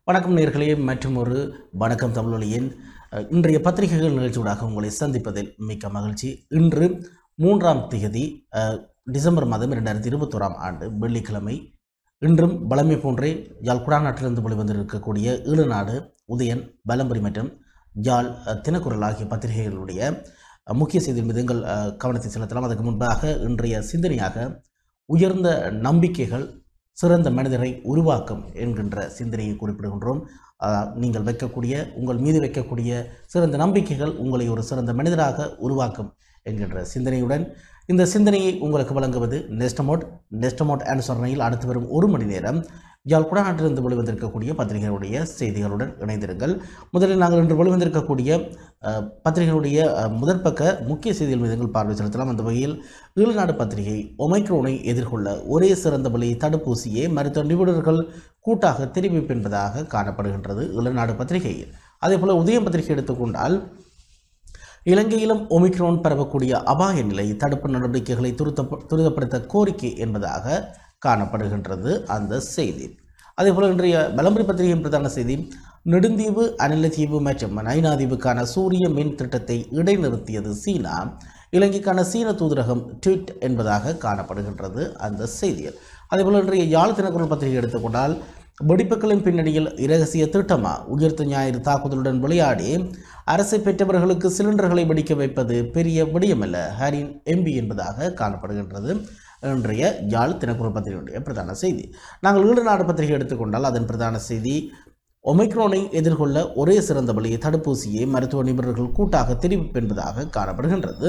வணக்கம் நேர்களே மற்றும் ஒரு வணக்கம் தமிழொலியின் அஹ், இன்றைய பத்திரிகைகள் நிகழ்ச்சியூடாக உங்களை சந்திப்பதில் மிக்க மகிழ்ச்சி இன்று மூன்றாம் திகதி அஹ், டிசம்பர் மாதம் இரண்டாயிரத்தி இருபத்தோராம் ஆண்டு வெள்ளிக்கிழமை இன்றும் பலமை போன்றே யாழ் குடாநாட்டிலிருந்து வெளிவந்திருக்கக்கூடிய ஈழநாடு உதயன் பலம்பரி மற்றும் யாழ் அஹ், தினக்குரல் ஆகிய பத்திரிகைகளுடைய அஹ், முக்கிய செய்தி மீது எங்கள் அஹ், கவனத்தை செலுத்தலாம் அதற்கு முன்பாக இன்றைய சிந்தனையாக உயர்ந்த நம்பிக்கைகள் சிறந்த மனிதரை உருவாக்கும் என்கின்ற சிந்தனையை குறிப்பிடுகின்றோம் ஆஹ், நீங்கள் வைக்கக்கூடிய உங்கள் மீது வைக்கக்கூடிய சிறந்த நம்பிக்கைகள் உங்களை ஒரு சிறந்த மனிதராக உருவாக்கும் என்கின்ற சிந்தனையுடன் இந்த சிந்தனையை உங்களுக்கு வழங்குவது நெஸ்டமோட் நெஸ்டமோட் அனுசரணையில் அடுத்து வரும் ஒரு மணி நேரம் யாழ் குடாநாட்டிலிருந்து வெளிவந்திருக்கக்கூடிய பத்திரிகைகளுடைய செய்திகளுடன் இணைந்திருங்கள் முதலில் நாங்கள் இன்று வெளிவந்திருக்கக்கூடிய அஹ், பத்திரிகைகளுடைய அஹ், முதற்பக்க முக்கிய செய்திகள் மீது எங்கள் பார்வை செலுத்தலாம் அந்த வகையில் ஈழநாடு பத்திரிகை ஒமைக்ரோனை எதிர்கொள்ள ஒரே சிறந்த வழி தடுப்பூசியே மருத்துவ நிபுணர்கள் கூட்டாக தெரிவிப்பு என்பதாக காணப்படுகின்றது ஈழநாடு பத்திரிகையில் அதேபோல உதயம் பத்திரிகை எடுத்துக்கொண்டால் இலங்கையிலும் ஒமிக்ரோன் பரவக்கூடிய அபாய நிலை தடுப்பு நடவடிக்கைகளை துரித துரிதப்படுத்த கோரிக்கை என்பதாக காணப்படுகின்றது அந்த செய்தி அதேபோல் இன்றைய பலம்பரி பத்திரிகையின் பிரதான செய்தி நெடுந்தீவு அனிலத்தீவு மற்றும் நைனாதீவுக்கான சூரிய மின் திட்டத்தை இடைநிறுத்தியது சீனா இலங்கைக்கான சீன தூதரகம் ட்வீட் என்பதாக காணப்படுகின்றது அந்த செய்தியில் அதேபோல் இன்றைய யாழ் தினக்குரல் பத்திரிகை எடுத்துக்கொண்டால் வெடிப்புகளின் பின்னணியில் இரகசிய திட்டமா உயிர்த்த ஞாயிறு தாக்குதலுடன் விளையாடி அரசை பெற்றவர்களுக்கு சிலிண்டர்களை வெடிக்க வைப்பது பெரிய விடயமல்ல ஹரின் எம்பி என்பதாக காணப்படுகின்றது இன்றைய யாழ் தினக்குரல் பத்திரிகையுடைய பிரதான செய்தி நாங்கள் ஈடுநாடு பத்திரிகை எடுத்துக்கொண்டால் அதன் பிரதான செய்தி ஒமைக்ரோனை எதிர்கொள்ள ஒரே சிறந்த வழி தடுப்பூசியை மருத்துவ நிபுணர்கள் கூட்டாக தெரிவிப்பு என்பதாக காணப்படுகின்றது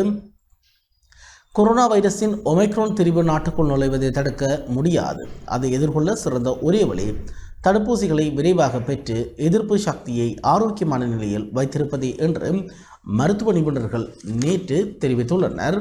கொரோனா வைரஸின் ஒமைக்ரோன் திரிவு நாட்டுக்குள் நுழைவதை தடுக்க முடியாது அதை எதிர்கொள்ள சிறந்த ஒரே வழி தடுப்பூசிகளை விரைவாக பெற்று எதிர்ப்பு சக்தியை ஆரோக்கியமான நிலையில் வைத்திருப்பதே என்று மருத்துவ நிபுணர்கள் நேற்று தெரிவித்துள்ளனர்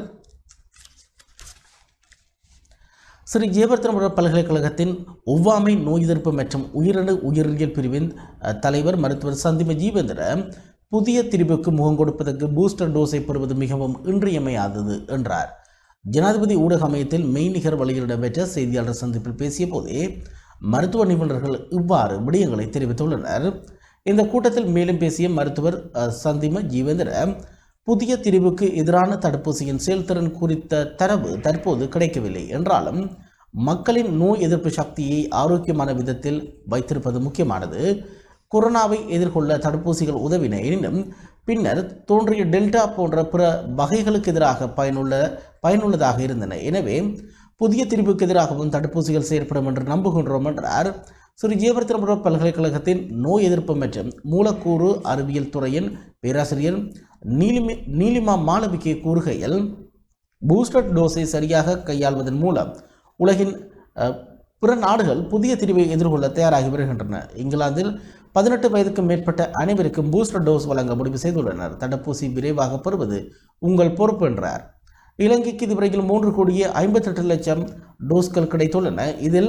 ஸ்ரீ ஜெயவர்த்தனபுரம் பல்கலைக்கழகத்தின் ஒவ்வாமை நோய் எதிர்ப்பு மற்றும் உயிரணு உயிரியல் பிரிவின் அஹ், தலைவர் மருத்துவர் சந்திம ஜீவேந்திர புதிய திரிவுக்கு முகம் கொடுப்பதற்கு பூஸ்டர் டோஸை பெறுவது மிகவும் இன்றியமையாதது என்றார் ஜனாதிபதி ஊடக அமையத்தில் மெய்நிகர் வழியில் இடம்பெற்ற செய்தியாளர் சந்திப்பில் பேசிய போதே மருத்துவ நிபுணர்கள் இவ்வாறு விடயங்களை தெரிவித்துள்ளனர் இந்த கூட்டத்தில் மேலும் பேசிய மருத்துவர் அஹ், சந்திம ஜீவேந்திர புதிய திரிவுக்கு எதிரான தடுப்பூசியின் செயல்திறன் குறித்த தரவு தற்போது கிடைக்கவில்லை என்றாலும் மக்களின் நோய் எதிர்ப்பு சக்தியை ஆரோக்கியமான விதத்தில் வைத்திருப்பது முக்கியமானது கொரோனாவை எதிர்கொள்ள தடுப்பூசிகள் உதவின எனினும் பின்னர் தோன்றிய டெல்டா போன்ற பிற வகைகளுக்கு எதிராக பயனுள்ள பயனுள்ளதாக இருந்தன எனவே புதிய திரிவுக்கு எதிராகவும் தடுப்பூசிகள் செயற்படும் என்று நம்புகின்றோம் என்றார் ஸ்ரீ ஜெயவர்த்தனபுரம் பல்கலைக்கழகத்தின் நோய் எதிர்ப்பு மற்றும் மூலக்கூறு அறிவியல் துறையின் பேராசிரியர் நீலிமி நீலிமா மாளவிகை கூறுகையில் பூஸ்டர் டோஸை சரியாக கையாள்வதன் மூலம் உலகின் அஹ், பிற நாடுகள் புதிய திரிவை எதிர்கொள்ள தயாராகி வருகின்றன இங்கிலாந்தில் பதினெட்டு வயதுக்கு மேற்பட்ட அனைவருக்கும் பூஸ்டர் டோஸ் வழங்க முடிவு செய்துள்ளனர் தடுப்பூசி விரைவாக பெறுவது உங்கள் பொறுப்பு என்றார் இலங்கைக்கு இதுவரையில் மூன்று கோடியே ஐம்பத்தெட்டு லட்சம் டோஸ்கள் கிடைத்துள்ளன இதில்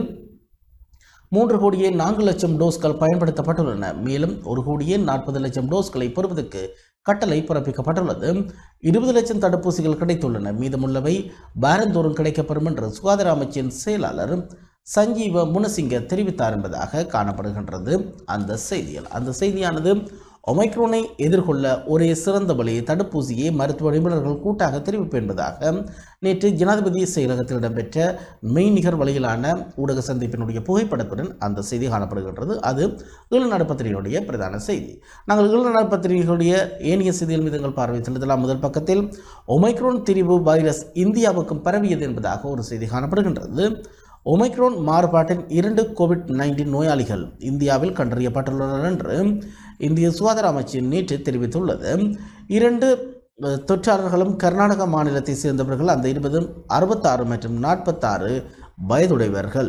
மூன்று கோடியே நான்கு லட்சம் டோஸ்கள் பயன்படுத்தப்பட்டுள்ளன மேலும் ஒரு கோடியே நாற்பது லட்சம் டோஸ்களை பெறுவதற்கு கட்டளை பிறப்பிக்கப்பட்டுள்ளது இருபது லட்சம் தடுப்பூசிகள் கிடைத்துள்ளன மீதமுள்ளவை வாரந்தோறும் கிடைக்கப்பெறும் என்று சுகாதார அமைச்சின் செயலாளர் சஞ்சீவ முனசிங்க தெரிவித்தார் என்பதாக காணப்படுகின்றது அந்த செய்தியில் அந்த செய்தியானது ஒமைக்ரோனை எதிர்கொள்ள ஒரே சிறந்த வழி தடுப்பூசியை மருத்துவ நிபுணர்கள் கூட்டாக தெரிவிப்பு என்பதாக நேற்று ஜனாதிபதி செயலகத்தில் இடம்பெற்ற மெய்நிகர் வழியிலான ஊடக சந்திப்பினுடைய புகைப்படத்துடன் அந்த செய்தி காணப்படுகின்றது அது ஈழநாடு பத்திரிகையுடைய பிரதான செய்தி நாங்கள் ஈழநாடு பத்திரிகைகளுடைய ஏனைய செய்திகள் மீது எங்கள் பார்வை செலுத்தலாம் முதல் பக்கத்தில் ஒமைக்ரோன் திரிவு வைரஸ் இந்தியாவுக்கும் பரவியது என்பதாக ஒரு செய்தி காணப்படுகின்றது ஒமைக்ரோன் மாறுபாட்டின் இரண்டு கோவிட் நைன்டீன் நோயாளிகள் இந்தியாவில் கண்டறியப்பட்டுள்ளனர் என்று இந்திய சுகாதார அமைச்சு நேற்று தெரிவித்துள்ளது இரண்டு அஹ், தொற்றாளர்களும் கர்நாடக மாநிலத்தை சேர்ந்தவர்கள் அந்த இருபதும் அறுபத்தாறு மற்றும் நாற்பத்தாறு வயதுடையவர்கள்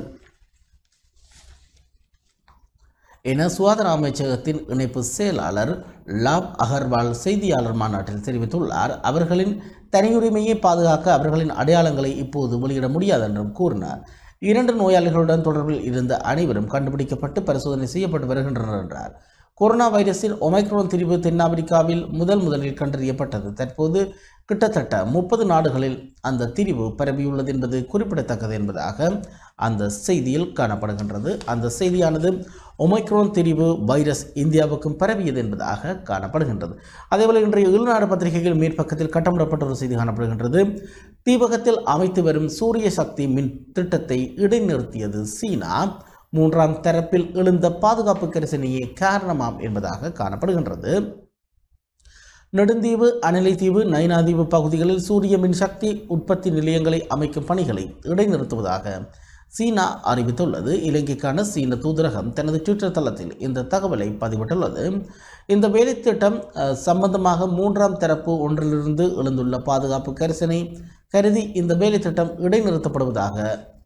என சுகாதார அமைச்சகத்தின் இணைப்பு செயலாளர் லாப் அகர்வால் செய்தியாளர் மாநாட்டில் தெரிவித்துள்ளார் அவர்களின் தனியுரிமையை பாதுகாக்க அவர்களின் அடையாளங்களை இப்போது வெளியிட முடியாது என்றும் கூறினார் இரண்டு நோயாளிகளுடன் தொடர்பில் இருந்த அனைவரும் கண்டுபிடிக்கப்பட்டு பரிசோதனை செய்யப்பட்டு வருகின்றனர் என்றார் கொரோனா வைரஸின் ஒமைக்ரோன் திரிவு தென்னாப்பிரிக்காவில் முதல் முதலில் கண்டறியப்பட்டது தற்போது கிட்டத்தட்ட முப்பது நாடுகளில் அந்த திரிவு பரவியுள்ளது என்பது குறிப்பிடத்தக்கது என்பதாக அந்த செய்தியில் காணப்படுகின்றது அந்த செய்தியானது ஒமைக்ரோன் திரிவு வைரஸ் இந்தியாவுக்கும் பரவியது என்பதாக காணப்படுகின்றது அதேபோல இன்றைய உள்நாடு பத்திரிகைகள் மேற்பக்கத்தில் கட்டமிடப்பட்ட ஒரு செய்தி காணப்படுகின்றது தீபகத்தில் அமைத்து வரும் சூரிய சக்தி மின் திட்டத்தை இடைநிறுத்தியது சீனா மூன்றாம் தரப்பில் எழுந்த பாதுகாப்பு கரிசனையே காரணமாம் என்பதாக காணப்படுகின்றது நெடுந்தீவு அனலைத்தீவு நைனாதீவு பகுதிகளில் சூரிய மின்சக்தி உற்பத்தி நிலையங்களை அமைக்கும் பணிகளை இடைநிறுத்துவதாக சீனா அறிவித்துள்ளது இலங்கைக்கான சீன தூதரகம் தனது ட்விட்டர் தளத்தில் இந்த தகவலை பதிவிட்டுள்ளது இந்த வேலைத்திட்டம் அஹ், சம்பந்தமாக மூன்றாம் தரப்பு ஒன்றிலிருந்து எழுந்துள்ள பாதுகாப்பு கரிசனை கருதி இந்த வேலைத்திட்டம் இடைநிறுத்தப்படுவதாக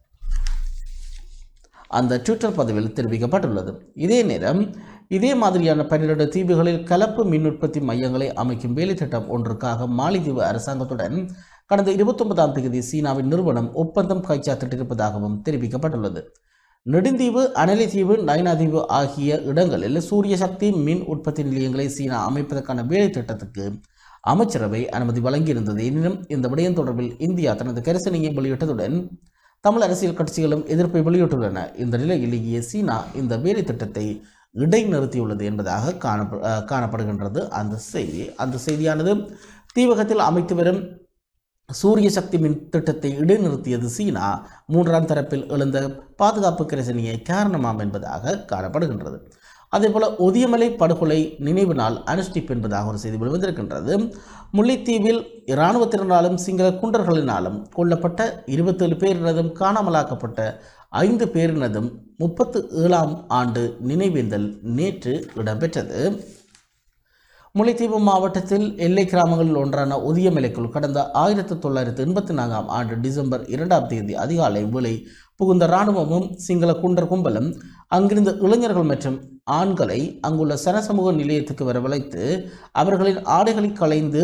அந்த ட்விட்டர் பதிவில் தெரிவிக்கப்பட்டுள்ளது இதே நேரம் இதே மாதிரியான பன்னிரண்டு தீவுகளில் கலப்பு மின் உற்பத்தி மையங்களை அமைக்கும் வேலைத்திட்டம் ஒன்றுக்காக மாலைதீவு அரசாங்கத்துடன் கடந்த இருபத்தொன்பதாம் தேதி சீனாவின் நிறுவனம் ஒப்பந்தம் கைச்சாத்திட்டிருப்பதாகவும் தெரிவிக்கப்பட்டுள்ளது நெடுந்தீவு அனலித்தீவு நைனாதீவு ஆகிய இடங்களில் சூரிய சக்தி மின் உற்பத்தி நிலையங்களை சீனா அமைப்பதற்கான வேலைத்திட்டத்துக்கு அமைச்சரவை அனுமதி வழங்கியிருந்தது எனினும் இந்த விடயம் தொடர்பில் இந்தியா தனது கரிசனையை வெளியிட்டதுடன் தமிழ் அரசியல் கட்சிகளும் எதிர்ப்பை வெளியிட்டுள்ளன இந்த நிலையிலேயே சீனா இந்த வேலை திட்டத்தை இடைநிறுத்தியுள்ளது என்பதாக காணப்ப அஹ் காணப்படுகின்றது அந்த செய்தி அந்த செய்தியானது தீவகத்தில் அமைத்து வரும் சூரிய சக்தி மின் திட்டத்தை இடைநிறுத்தியது சீனா மூன்றாம் தரப்பில் எழுந்த பாதுகாப்பு பிரச்சனையை காரணமாம் என்பதாக காணப்படுகின்றது அதேபோல ஒதியமலை படுகொலை நினைவு நாள் அனுஷ்டிப்பு என்பதாக ஒரு செய்தி வெளிவந்திருக்கின்றது முல்லைத்தீவில் இராணுவத்தினராலும் சிங்கள குண்டர்களினாலும் கொல்லப்பட்ட இருபத்தேழு பேரினதும் காணாமலாக்கப்பட்ட ஐந்து பேரினதும் முப்பத்து ஏழாம் ஆண்டு நினைவேந்தல் நேற்று இடம்பெற்றது முல்லைத்தீவு மாவட்டத்தில் எல்லை கிராமங்களில் ஒன்றான ஒதியமலைக்குள் கடந்த ஆயிரத்தி தொள்ளாயிரத்தி எண்பத்தி நான்காம் ஆண்டு டிசம்பர் இரண்டாம் தேதி அதிகாலை வேளை புகுந்த இராணுவமும் சிங்கள குண்டர் கும்பலும் அங்கிருந்த இளைஞர்கள் மற்றும் ஆண்களை அங்குள்ள சனசமூக நிலையத்துக்கு வரவழைத்து அவர்களின் ஆடைகளை களைந்து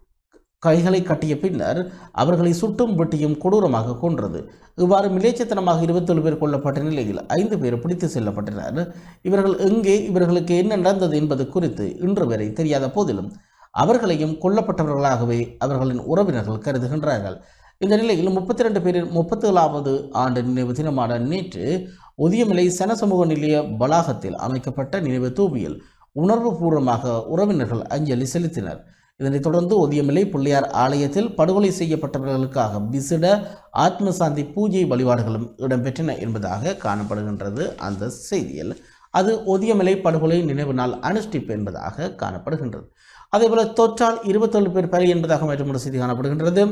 கைகளை கட்டிய பின்னர் அவர்களை சுட்டும் வெட்டியும் கொடூரமாக கொன்றது இவ்வாறு மிலேச்சத்தனமாக இருபத்தேழு பேர் கொல்லப்பட்ட நிலையில் ஐந்து பேர் பிடித்து செல்லப்பட்டனர் இவர்கள் எங்கே இவர்களுக்கு என்ன நடந்தது என்பது குறித்து இன்று வரை தெரியாத போதிலும் அவர்களையும் கொல்லப்பட்டவர்களாகவே அவர்களின் உறவினர்கள் கருதுகின்றார்கள் இந்த நிலையில் முப்பத்தி ரெண்டு பேரில் முப்பத்தி ஏழாவது ஆண்டு நினைவு தினமான நேற்று ஒதியமலை சனசமூக நிலைய வளாகத்தில் அமைக்கப்பட்ட நினைவு தூபியில் உணர்வுபூர்வமாக உறவினர்கள் அஞ்சலி செலுத்தினர் இதனைத் தொடர்ந்து ஒதியமலை பிள்ளையார் ஆலயத்தில் படுகொலை செய்யப்பட்டவர்களுக்காக விசிட ஆத்ம சாந்தி பூஜை வழிபாடுகளும் இடம்பெற்றன என்பதாக காணப்படுகின்றது அந்த செய்தியில் அது ஒதியமலை படுகொலை நினைவு நாள் அனுஷ்டிப்பு என்பதாக காணப்படுகின்றது அதேபோல தொற்றால் இருபத்தேழு பேர் பலி என்பதாக மற்றும் ஒரு செய்தி காணப்படுகின்றது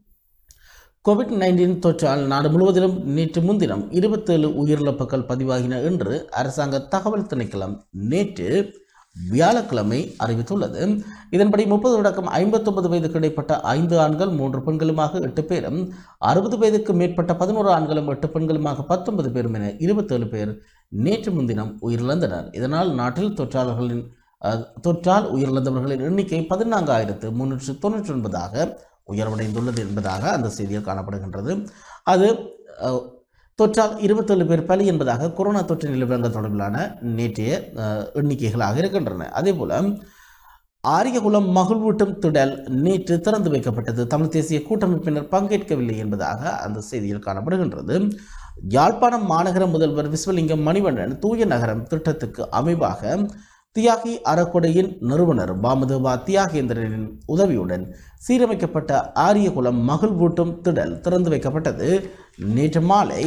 கோவிட் நைன்டீன் தொற்றால் நாடு முழுவதிலும் நேற்று முன்தினம் இருபத்தேழு உயிரிழப்புகள் பதிவாகின என்று அரசாங்க தகவல் திணைக்களம் நேற்று வியாழக்கிழமை அறிவித்துள்ளது இதன்படி முப்பது தொடக்கம் ஐம்பத்தொன்பது வயதுக்கு இடைப்பட்ட ஐந்து ஆண்கள் மூன்று பெண்களுமாக எட்டு பேரும் அறுபது வயதுக்கு மேற்பட்ட பதினோரு ஆண்களும் எட்டு பெண்களுமாக பத்தொன்பது பேரும் என இருபத்தேழு பேர் நேற்று முன்தினம் உயிரிழந்தனர் இதனால் நாட்டில் தொற்றாளர்களின் அஹ், தொற்றால் உயிரிழந்தவர்களின் எண்ணிக்கை பதினான்காயிரத்து முன்னூற்று தொண்ணூற்றி ஒன்பதாக உயர்வடைந்துள்ளது என்பதாக அந்த செய்தியில் காணப்படுகின்றது அது அஹ், தொற்றால் இருபத்தேழு பேர் பலி என்பதாக கொரோனா தொற்று நிலவரங்கள் தொடர்பிலான நேற்றைய அஹ், எண்ணிக்கைகளாக இருக்கின்றன அதேபோல ஆரியகுளம் மகிழ்வூட்டும் திடல் நேற்று திறந்து வைக்கப்பட்டது தமிழ் தேசிய கூட்டமைப்பினர் பங்கேற்கவில்லை என்பதாக அந்த செய்தியில் காணப்படுகின்றது யாழ்ப்பாணம் மாநகர முதல்வர் விஸ்வலிங்கம் மணிவண்ணன் தூய நகரம் திட்டத்துக்கு அமைவாக தியாகி அறக்கொடையின் நிறுவனர் பாமதேவா தியாகேந்திரனின் உதவியுடன் சீரமைக்கப்பட்ட ஆரியகுளம் மகிழ்வூட்டும் திடல் திறந்து வைக்கப்பட்டது நேற்று மாலை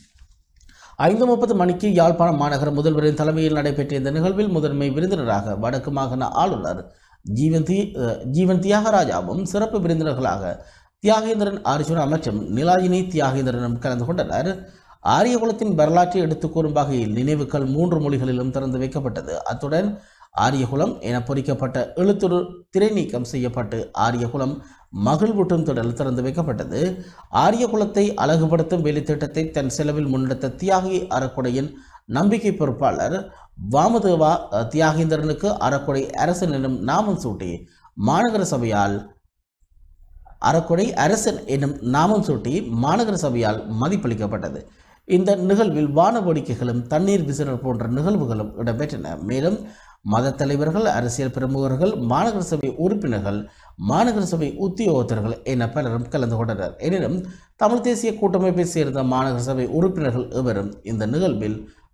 ஐந்து முப்பது மணிக்கு யாழ்ப்பாணம் மாநகர முதல்வரின் தலைமையில் நடைபெற்ற இந்த நிகழ்வில் முதன்மை விருந்தினராக வடக்கு மாகாண ஆளுநர் ஜீவன் தி அஹ், ஜீவன் தியாகராஜாவும் சிறப்பு விருந்தினர்களாக தியாகேந்திரன் அர்ஜுனா மற்றும் நிலாயினி தியாகேந்திரனும் கலந்து கொண்டனர் ஆரியகுலத்தின் வரலாற்றை எடுத்துக் கூறும் வகையில் நினைவுகள் மூன்று மொழிகளிலும் திறந்து வைக்கப்பட்டது அத்துடன் ஆரியகுலம் என பொறிக்கப்பட்ட எழுத்துரு திரை நீக்கம் செய்யப்பட்டு ஆரியகுலம் மகிழ்வூட்டும் திடல் திறந்து வைக்கப்பட்டது ஆரியகுலத்தை அழகுபடுத்தும் வேலைத்திட்டத்தை தன் செலவில் முன்னெடுத்த தியாகி அறக்குடையின் நம்பிக்கை பொறுப்பாளர் வாமதேவா அஹ், தியாகேந்திரனுக்கு அறக்குடை அரசன் எனும் நாமம் சூட்டி மாநகர சபையால் அறக்குடை அரசன் என்னும் நாமம் சூட்டி மாநகர சபையால் மதிப்பளிக்கப்பட்டது இந்த நிகழ்வில் வான வேடிக்கைகளும் தண்ணீர் விசிறல் போன்ற நிகழ்வுகளும் இடம்பெற்றன மேலும் மத தலைவர்கள் அரசியல் பிரமுகர்கள் மாநகர சபை உறுப்பினர்கள் மாநகர சபை உத்தியோகத்தர்கள் என பலரும் கலந்து கொண்டனர் எனினும் தமிழ் தேசிய கூட்டமைப்பை சேர்ந்த மாநகர சபை உறுப்பினர்கள் எவரும் இந்த நிகழ்வில்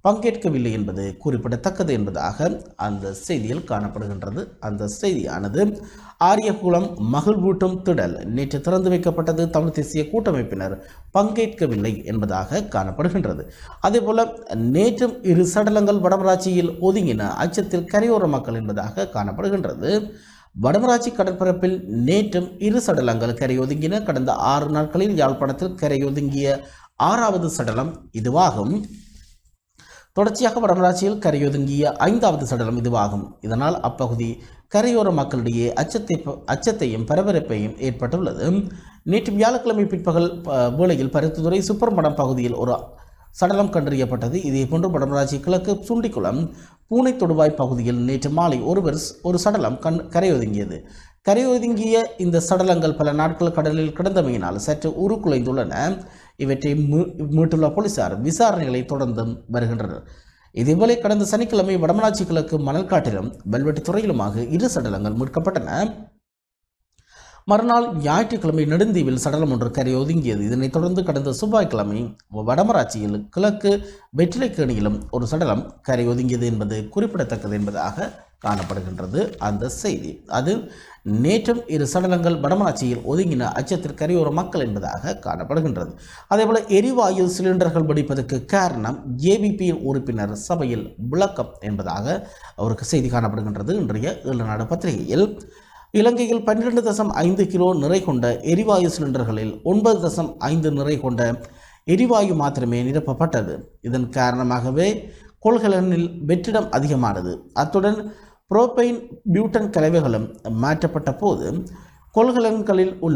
பங்கேற்கவில்லை என்பது குறிப்பிடத்தக்கது என்பதாக அந்த செய்தியில் காணப்படுகின்றது அந்த செய்தியானது ஆரியகுளம் மகிழ்வூட்டும் திடல் நேற்று திறந்து வைக்கப்பட்டது தமிழ் தேசிய கூட்டமைப்பினர் பங்கேற்கவில்லை என்பதாக காணப்படுகின்றது அதேபோல நேற்றும் இரு சடலங்கள் வடமராட்சியில் ஒதுங்கின அச்சத்தில் கரையோர மக்கள் என்பதாக காணப்படுகின்றது வடமராட்சி கடற்பரப்பில் நேற்றும் இரு சடலங்கள் கரையொதுங்கின கடந்த ஆறு நாட்களில் யாழ்ப்பாணத்தில் கரையொதுங்கிய ஆறாவது சடலம் இதுவாகும் தொடர்ச்சியாக வடமராட்சியில் கரையொதுங்கிய ஐந்தாவது சடலம் இதுவாகும் இதனால் அப்பகுதி கரையோர மக்களிடையே அச்சத்தை அச்சத்தையும் பரபரப்பையும் ஏற்பட்டுள்ளது நேற்று வியாழக்கிழமை பிற்பகல் ப- வேளையில் பருத்தித்துறை சுப்பரமடம் பகுதியில் ஒரு சடலம் கண்டறியப்பட்டது இதேபோன்று வடமராட்சி கிழக்கு சுண்டிக்குளம் பூனை தொடுவாய் பகுதியில் நேற்று மாலை ஒருவர் ஸ்- ஒரு சடலம் கண் கரையொதுங்கியது கரையொதுங்கிய இந்த சடலங்கள் பல நாட்கள் கடலில் கிடந்தமையினால் சற்று உருக்குலைந்துள்ளன இவற்றை மீ- மீட்டுள்ள போலீசார் விசாரணைகளை தொடர்ந்து வருகின்றனர் இதேவேளை கடந்த சனிக்கிழமை வடமராட்சி கிழக்கு மணல்காட்டிலும் வெல்வெட்டி துறையிலுமாக இரு சடலங்கள் மீட்கப்பட்டன மறுநாள் ஞாயிற்றுக்கிழமை நெடுந்தீவில் சடலம் ஒன்று கரை ஒதுங்கியது இதனைத் தொடர்ந்து கடந்த செவ்வாய்க்கிழமை வடமராட்சியில் கிழக்கு வெற்றிலைக்கேணியிலும் ஒரு சடலம் கரை ஒதுங்கியது என்பது குறிப்பிடத்தக்கது என்பதாக காணப்படுகின்றது அந்த செய்தி அது நேற்றும் இரு சடலங்கள் வடமராட்சியில் ஒதுங்கின அச்சத்தில் கரையோர மக்கள் என்பதாக காணப்படுகின்றது அதேபோல எரிவாயு சிலிண்டர்கள் வெடிப்பதற்கு காரணம் ஜேவிபி உறுப்பினர் சபையில் விளக்கம் என்பதாக அவருக்கு செய்தி காணப்படுகின்றது இன்றைய ஏழு நாடு பத்திரிகையில் இலங்கையில் பன்னிரண்டு தசம் ஐந்து கிலோ நிறை கொண்ட எரிவாயு சிலிண்டர்களில் ஒன்பது தசம் ஐந்து நிறை கொண்ட எரிவாயு மாத்திரமே நிரப்பப்பட்டது இதன் காரணமாகவே கொள்கலனில் வெற்றிடம் அதிகமானது அத்துடன் புரோபைன் பியூட்டன் கலவைகளும் மாற்றப்பட்ட போது கொள்கலன்களில் உள்ள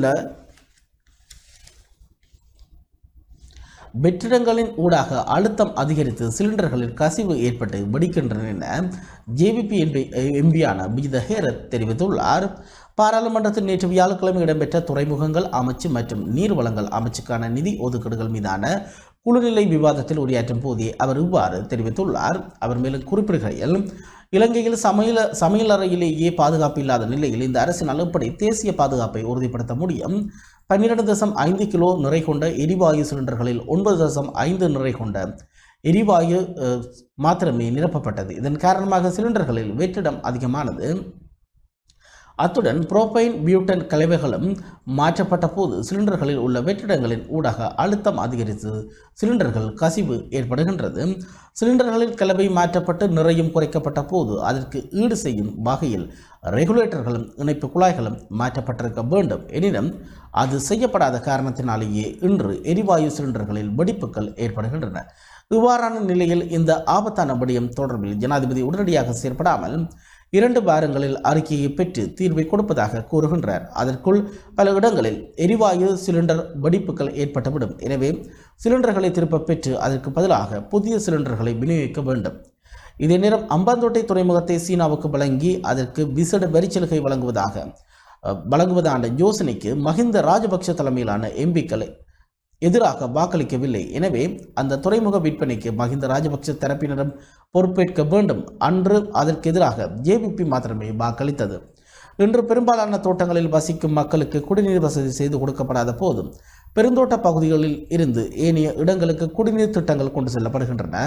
வெற்றிடங்களின் ஊடாக அழுத்தம் அதிகரித்து சிலிண்டர்களில் கசிவு ஏற்பட்டு வெடிக்கின்றன என ஜேவிபி எம்பி எம்பியான விஜித ஹேரத் தெரிவித்துள்ளார் பாராளுமன்றத்தில் நேற்று வியாழக்கிழமை இடம்பெற்ற துறைமுகங்கள் அமைச்சு மற்றும் நீர்வளங்கள் அமைச்சுக்கான நிதி ஒதுக்கீடுகள் மீதான குழுநிலை விவாதத்தில் உரையாற்றும் போதே அவர் இவ்வாறு தெரிவித்துள்ளார் அவர் மேலும் குறிப்பிடுகையில் இலங்கையில் சமையல சமையலறையிலேயே பாதுகாப்பு இல்லாத நிலையில் இந்த அரசினால் எப்படி தேசிய பாதுகாப்பை உறுதிப்படுத்த முடியும் பன்னிரண்டு தசம் ஐந்து கிலோ நிறை கொண்ட எரிவாயு சிலிண்டர்களில் ஒன்பது தசம் ஐந்து நிறை கொண்ட எரிவாயு அஹ், மாத்திரமே நிரப்பப்பட்டது இதன் காரணமாக சிலிண்டர்களில் வெற்றிடம் அதிகமானது அத்துடன் புரோபைன் பியூட்டன் கலவைகளும் மாற்றப்பட்ட போது சிலிண்டர்களில் உள்ள வெற்றிடங்களின் ஊடாக அழுத்தம் அதிகரித்து சிலிண்டர்கள் கசிவு ஏற்படுகின்றது சிலிண்டர்களில் கலவை மாற்றப்பட்டு நிறையும் குறைக்கப்பட்ட போது அதற்கு ஈடு செய்யும் வகையில் ரெகுலேட்டர்களும் இணைப்பு குழாய்களும் மாற்றப்பட்டிருக்க வேண்டும் எனினும் அது செய்யப்படாத காரணத்தினாலேயே இன்று எரிவாயு சிலிண்டர்களில் வெடிப்புகள் ஏற்படுகின்றன இவ்வாறான நிலையில் இந்த ஆபத்தான விடயம் தொடர்பில் ஜனாதிபதி உடனடியாக செயற்படாமல் இரண்டு வாரங்களில் அறிக்கையை பெற்று தீர்வை கொடுப்பதாக கூறுகின்றார் அதற்குள் பல இடங்களில் எரிவாயு சிலிண்டர் வெடிப்புகள் ஏற்பட்டுவிடும் எனவே சிலிண்டர்களை திருப்பப் பெற்று அதற்கு பதிலாக புதிய சிலிண்டர்களை விநியோகிக்க வேண்டும் இதே நேரம் அம்பாந்தோட்டை துறைமுகத்தை சீனாவுக்கு வழங்கி அதற்கு விசேட வரிச்சலுகை வழங்குவதாக அஹ், வழங்குவதான யோசனைக்கு மஹிந்த ராஜபக்ஷ தலைமையிலான எம்பிக்களை எதிராக வாக்களிக்கவில்லை எனவே அந்த துறைமுக விற்பனைக்கு மஹிந்த ராஜபக்ஷ தரப்பினரும் பொறுப்பேற்க வேண்டும் அன்று அதற்கு எதிராக ஜேபிபி மாத்திரமே வாக்களித்தது இன்று பெரும்பாலான தோட்டங்களில் வசிக்கும் மக்களுக்கு குடிநீர் வசதி செய்து கொடுக்கப்படாத போதும் பெருந்தோட்ட பகுதிகளில் இருந்து ஏனைய இடங்களுக்கு குடிநீர் திட்டங்கள் கொண்டு செல்லப்படுகின்றன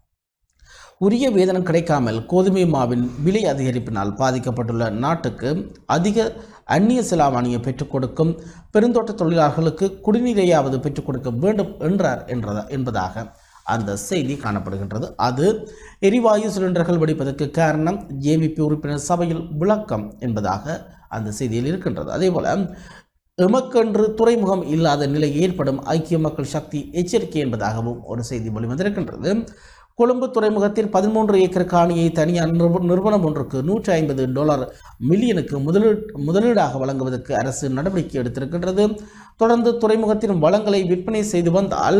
உரிய வேதனம் கிடைக்காமல் கோதுமை மாவின் விலை அதிகரிப்பினால் பாதிக்கப்பட்டுள்ள நாட்டுக்கு அதிக அந்நிய செலாவணியை பெற்றுக் கொடுக்கும் பெருந்தோட்ட தொழிலாளர்களுக்கு குடிநீரையாவது பெற்றுக் கொடுக்க வேண்டும் என்றார் என்றத என்பதாக அந்த செய்தி காணப்படுகின்றது அது எரிவாயு சிலிண்டர்கள் வெடிப்பதற்கு காரணம் ஜேவிபி உறுப்பினர் சபையில் விளக்கம் என்பதாக அந்த செய்தியில் இருக்கின்றது அதேபோல எமக்கென்று துறைமுகம் இல்லாத நிலை ஏற்படும் ஐக்கிய மக்கள் சக்தி எச்சரிக்கை என்பதாகவும் ஒரு செய்தி வெளிவந்திருக்கின்றது கொழும்பு துறைமுகத்தில் பதிமூன்று ஏக்கர் காணியை தனியார் நிறுவ- நிறுவனம் ஒன்றுக்கு நூற்றி ஐம்பது டாலர் மில்லியனுக்கு முதலீடு முதலீடாக வழங்குவதற்கு அரசு நடவடிக்கை எடுத்திருக்கின்றது தொடர்ந்து துறைமுகத்தின் வளங்களை விற்பனை செய்து வந்தால்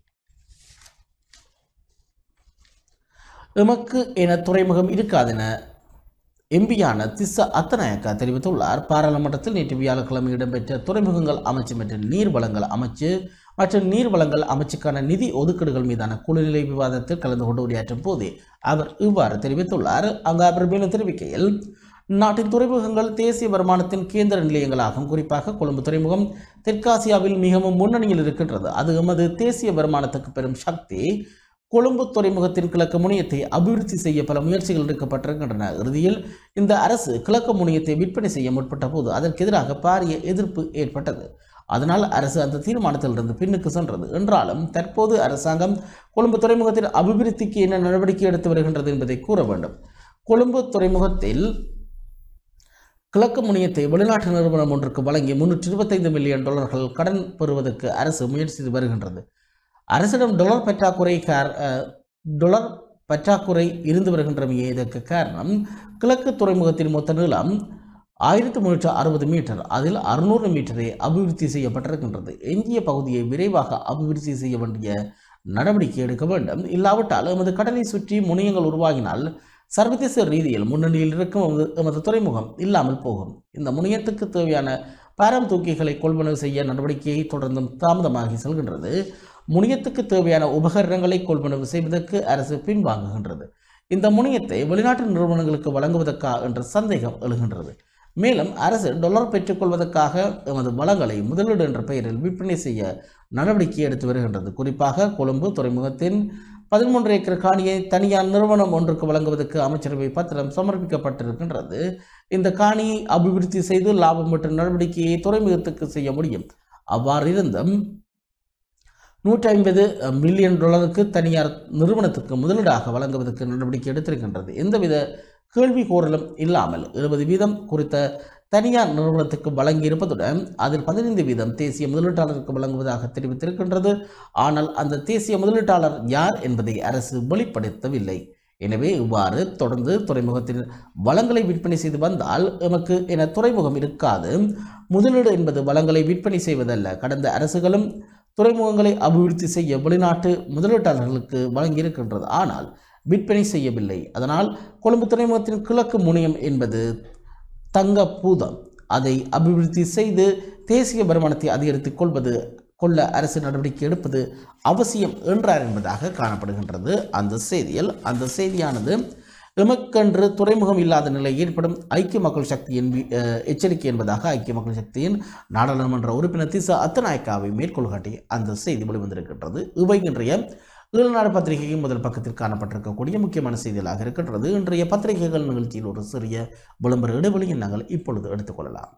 எமக்கு என துறைமுகம் இருக்காதென எம்பியான திஸ்ஸ அத்தநாயக்கா தெரிவித்துள்ளார் பாராளுமன்றத்தில் நேற்று வியாழக்கிழமை இடம்பெற்ற துறைமுகங்கள் அமைச்சு மற்றும் நீர்வளங்கள் அமைச்சு மற்றும் நீர்வளங்கள் அமைச்சுக்கான நிதி ஒதுக்கீடுகள் மீதான குழுநிலை விவாதத்தில் கலந்து கொண்டு உரையாற்றும் போதே அவர் இவ்வாறு தெரிவித்துள்ளார் அங்கு அவர் மேலும் தெரிவிக்கையில் நாட்டின் துறைமுகங்கள் தேசிய வருமானத்தின் கேந்திர நிலையங்களாகும் குறிப்பாக கொழும்பு துறைமுகம் தெற்காசியாவில் மிகவும் முன்னணியில் இருக்கின்றது அது எமது தேசிய வருமானத்துக்கு பெரும் சக்தி கொழும்பு துறைமுகத்தின் கிழக்கு முனையத்தை அபிவிருத்தி செய்ய பல முயற்சிகள் எடுக்கப்பட்டிருக்கின்றன இறுதியில் இந்த அரசு கிழக்கு முனையத்தை விற்பனை செய்ய முற்பட்ட போது அதற்கு எதிராக பாரிய எதிர்ப்பு ஏற்பட்டது அதனால் அரசு அந்த தீர்மானத்திலிருந்து பின்னுக்கு சென்றது என்றாலும் தற்போது அரசாங்கம் கொழும்பு துறைமுகத்தின் அபிவிருத்திக்கு என்ன நடவடிக்கை எடுத்து வருகின்றது என்பதை கூற வேண்டும் கொழும்பு துறைமுகத்தில் கிழக்கு முனையத்தை வெளிநாட்டு நிறுவனம் ஒன்றுக்கு வழங்கி முன்னூற்றி இருபத்தைந்து மில்லியன் டாலர்கள் கடன் பெறுவதற்கு அரசு முயற்சி செய்து வருகின்றது அரசிடம் டொலர் பற்றாக்குறை கார் அஹ், டொலர் பற்றாக்குறை இருந்து வருகின்றமையே இதற்கு காரணம் கிழக்கு துறைமுகத்தின் மொத்த நீளம் ஆயிரத்தி முன்னூற்று அறுபது மீட்டர் அதில் அறுநூறு மீட்டரே அபிவிருத்தி செய்யப்பட்டிருக்கின்றது எஞ்சிய பகுதியை விரைவாக அபிவிருத்தி செய்ய வேண்டிய நடவடிக்கை எடுக்க வேண்டும் இல்லாவிட்டால் எமது கடலை சுற்றி முனையங்கள் உருவாகினால் சர்வதேச ரீதியில் முன்னணியில் இருக்கும் எமது- எமது துறைமுகம் இல்லாமல் போகும் இந்த முனையத்துக்கு தேவையான பாரம் தூக்கிகளை கொள்வனவு செய்ய நடவடிக்கையை தொடர்ந்தும் தாமதமாகி செல்கின்றது முனையத்துக்கு தேவையான உபகரணங்களை கொள்வனவு செய்வதற்கு அரசு பின்வாங்குகின்றது இந்த முனையத்தை வெளிநாட்டு நிறுவனங்களுக்கு வழங்குவதற்கா என்ற சந்தேகம் எழுகின்றது மேலும் அரசு டொலர் பெற்றுக்கொள்வதற்காக எமது வளங்களை முதலீடு என்ற பெயரில் விற்பனை செய்ய நடவடிக்கை எடுத்து வருகின்றது குறிப்பாக கொழும்பு துறைமுகத்தின் பதிமூன்று ஏக்கர் காணியை தனியார் நிறுவனம் ஒன்றுக்கு வழங்குவதற்கு அமைச்சரவை பத்திரம் சமர்ப்பிக்கப்பட்டிருக்கின்றது இந்த காணியை அபிவிருத்தி செய்து லாபம் பெற்ற நடவடிக்கையை துறைமுகத்துக்கு செய்ய முடியும் அவ்வாறு இருந்தும் நூற்றி ஐம்பது மில்லியன் டாலருக்கு தனியார் நிறுவனத்துக்கு முதலீடாக வழங்குவதற்கு நடவடிக்கை எடுத்திருக்கின்றது எந்தவித கேள்வி கோரலும் இல்லாமல் இருபது வீதம் குறித்த தனியார் நிறுவனத்துக்கு வழங்கியிருப்பதுடன் அதில் பதினைந்து வீதம் தேசிய முதலீட்டாளருக்கு வழங்குவதாக தெரிவித்திருக்கின்றது ஆனால் அந்த தேசிய முதலீட்டாளர் யார் என்பதை அரசு வெளிப்படுத்தவில்லை எனவே இவ்வாறு தொடர்ந்து துறைமுகத்தின் வளங்களை விற்பனை செய்து வந்தால் எமக்கு என துறைமுகம் இருக்காது முதலீடு என்பது வளங்களை விற்பனை செய்வதல்ல கடந்த அரசுகளும் துறைமுகங்களை அபிவிருத்தி செய்ய வெளிநாட்டு முதலீட்டாளர்களுக்கு வழங்கியிருக்கின்றது ஆனால் விற்பனை செய்யவில்லை அதனால் கொழும்பு துறைமுகத்தின் கிழக்கு முனையம் என்பது தங்க பூதம் அதை அபிவிருத்தி செய்து தேசிய வருமானத்தை அதிகரித்துக் கொள்வது கொள்ள அரசு நடவடிக்கை எடுப்பது அவசியம் என்றார் என்பதாக காணப்படுகின்றது அந்த செய்தியில் அந்த செய்தியானது எமக்கென்று துறைமுகம் இல்லாத நிலை ஏற்படும் ஐக்கிய மக்கள் சக்தியின் வி- அஹ், எச்சரிக்கை என்பதாக ஐக்கிய மக்கள் சக்தியின் நாடாளுமன்ற உறுப்பினர் திசா அத்தநாயக்காவை மேற்கோள் காட்டி அந்த செய்தி வெளிவந்திருக்கின்றது இவை இன்றைய ஈழநாடு பத்திரிகையின் முதல் பக்கத்தில் காணப்பட்டிருக்கக்கூடிய முக்கியமான செய்திகளாக இருக்கின்றது இன்றைய பத்திரிகைகள் நிகழ்ச்சியில் ஒரு சிறிய விளம்பர இடைவெளியை நாங்கள் இப்பொழுது எடுத்துக்கொள்ளலாம்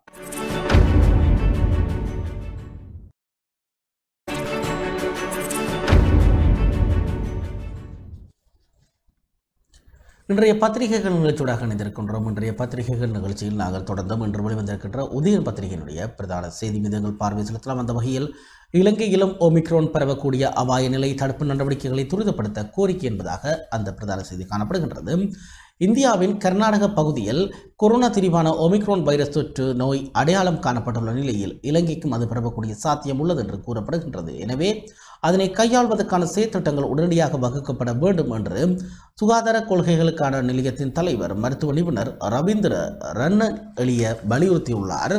இன்றைய பத்திரிகைகள் நிகழ்ச்சியோடாக இணைந்திருக்கின்றோம் இன்றைய பத்திரிகைகள் நிகழ்ச்சியில் நாங்கள் தொடர்ந்தும் இன்று வெளிவந்திருக்கின்ற உதயன் பத்திரிகையினுடைய பிரதான செய்தி மீதுங்கள் பார்வை செலுத்தலாம் அந்த வகையில் இலங்கையிலும் ஒமிக்ரோன் பரவக்கூடிய அபாய நிலை தடுப்பு நடவடிக்கைகளை துரிதப்படுத்த கோரிக்கை என்பதாக அந்த பிரதான செய்தி காணப்படுகின்றது இந்தியாவின் கர்நாடக பகுதியில் கொரோனா திரிவான ஒமிக்ரோன் வைரஸ் தொற்று நோய் அடையாளம் காணப்பட்டுள்ள நிலையில் இலங்கைக்கும் அது பரவக்கூடிய சாத்தியம் உள்ளது என்று கூறப்படுகின்றது எனவே அதனை கையாள்வதற்கான செயற்திட்டங்கள் உடனடியாக வகுக்கப்பட வேண்டும் என்று சுகாதார கொள்கைகளுக்கான நிலையத்தின் தலைவர் மருத்துவ நிபுணர் ரவீந்திர ரண்ண எளிய வலியுறுத்தியுள்ளார்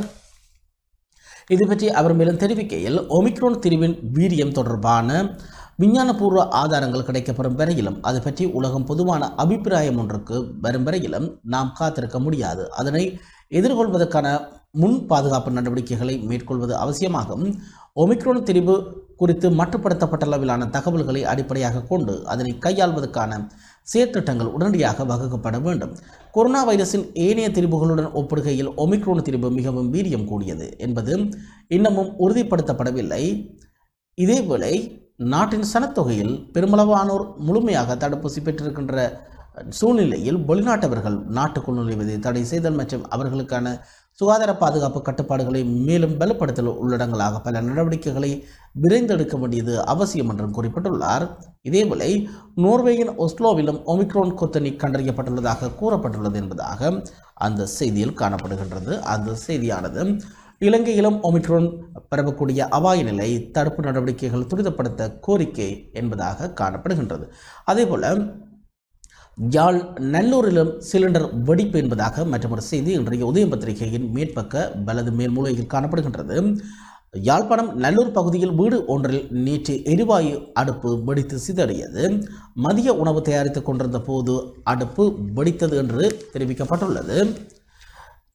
இது பற்றி அவர் மேலும் தெரிவிக்கையில் ஒமிக்ரோன் திரிவின் வீரியம் தொடர்பான விஞ்ஞானபூர்வ ஆதாரங்கள் கிடைக்கப்பெறும் வரையிலும் அது பற்றி உலகம் பொதுவான அபிப்பிராயம் ஒன்றுக்கு வரும் வரையிலும் நாம் காத்திருக்க முடியாது அதனை எதிர்கொள்வதற்கான முன் பாதுகாப்பு நடவடிக்கைகளை மேற்கொள்வது அவசியமாகும் ஒமிக்ரோன் திரிவு குறித்து மட்டுப்படுத்தப்பட்ட அளவிலான தகவல்களை அடிப்படையாக கொண்டு அதனை கையாள்வதற்கான செயற்திட்டங்கள் உடனடியாக வகுக்கப்பட வேண்டும் கொரோனா வைரஸின் ஏனைய திரிவுகளுடன் ஒப்பிடுகையில் ஒமிக்ரோன் திரிவு மிகவும் வீரியம் கூடியது என்பது இன்னமும் உறுதிப்படுத்தப்படவில்லை இதேவேளை நாட்டின் சனத்தொகையில் பெருமளவானோர் முழுமையாக தடுப்பூசி பெற்றிருக்கின்ற சூழ்நிலையில் வெளிநாட்டவர்கள் நாட்டுக்குள் நுழைவதை தடை செய்தல் மற்றும் அவர்களுக்கான சுகாதார பாதுகாப்பு கட்டுப்பாடுகளை மேலும் பலப்படுத்தல் உள்ளடங்களாக பல நடவடிக்கைகளை விரைந்தெடுக்க வேண்டியது அவசியம் என்றும் குறிப்பிட்டுள்ளார் இதேவேளை நோர்வேயின் ஒஸ்லோவிலும் ஒமிக்ரோன் கொத்தனி கண்டறியப்பட்டுள்ளதாக கூறப்பட்டுள்ளது என்பதாக அந்த செய்தியில் காணப்படுகின்றது அந்த செய்தியானது இலங்கையிலும் ஒமிக்ரோன் பரவக்கூடிய அபாய நிலை தடுப்பு நடவடிக்கைகள் துரிதப்படுத்த கோரிக்கை என்பதாக காணப்படுகின்றது அதேபோல யாழ் நல்லூரிலும் சிலிண்டர் வெடிப்பு என்பதாக மற்றொரு செய்தி இன்றைய உதயம் பத்திரிகையின் மேற்பக்க வலது மேல் மூலையில் காணப்படுகின்றது யாழ்ப்பாணம் நல்லூர் பகுதியில் வீடு ஒன்றில் நேற்று எரிவாயு அடுப்பு வெடித்து சிதறியது மதிய உணவு தயாரித்துக் கொண்டிருந்த போது அடுப்பு வெடித்தது என்று தெரிவிக்கப்பட்டுள்ளது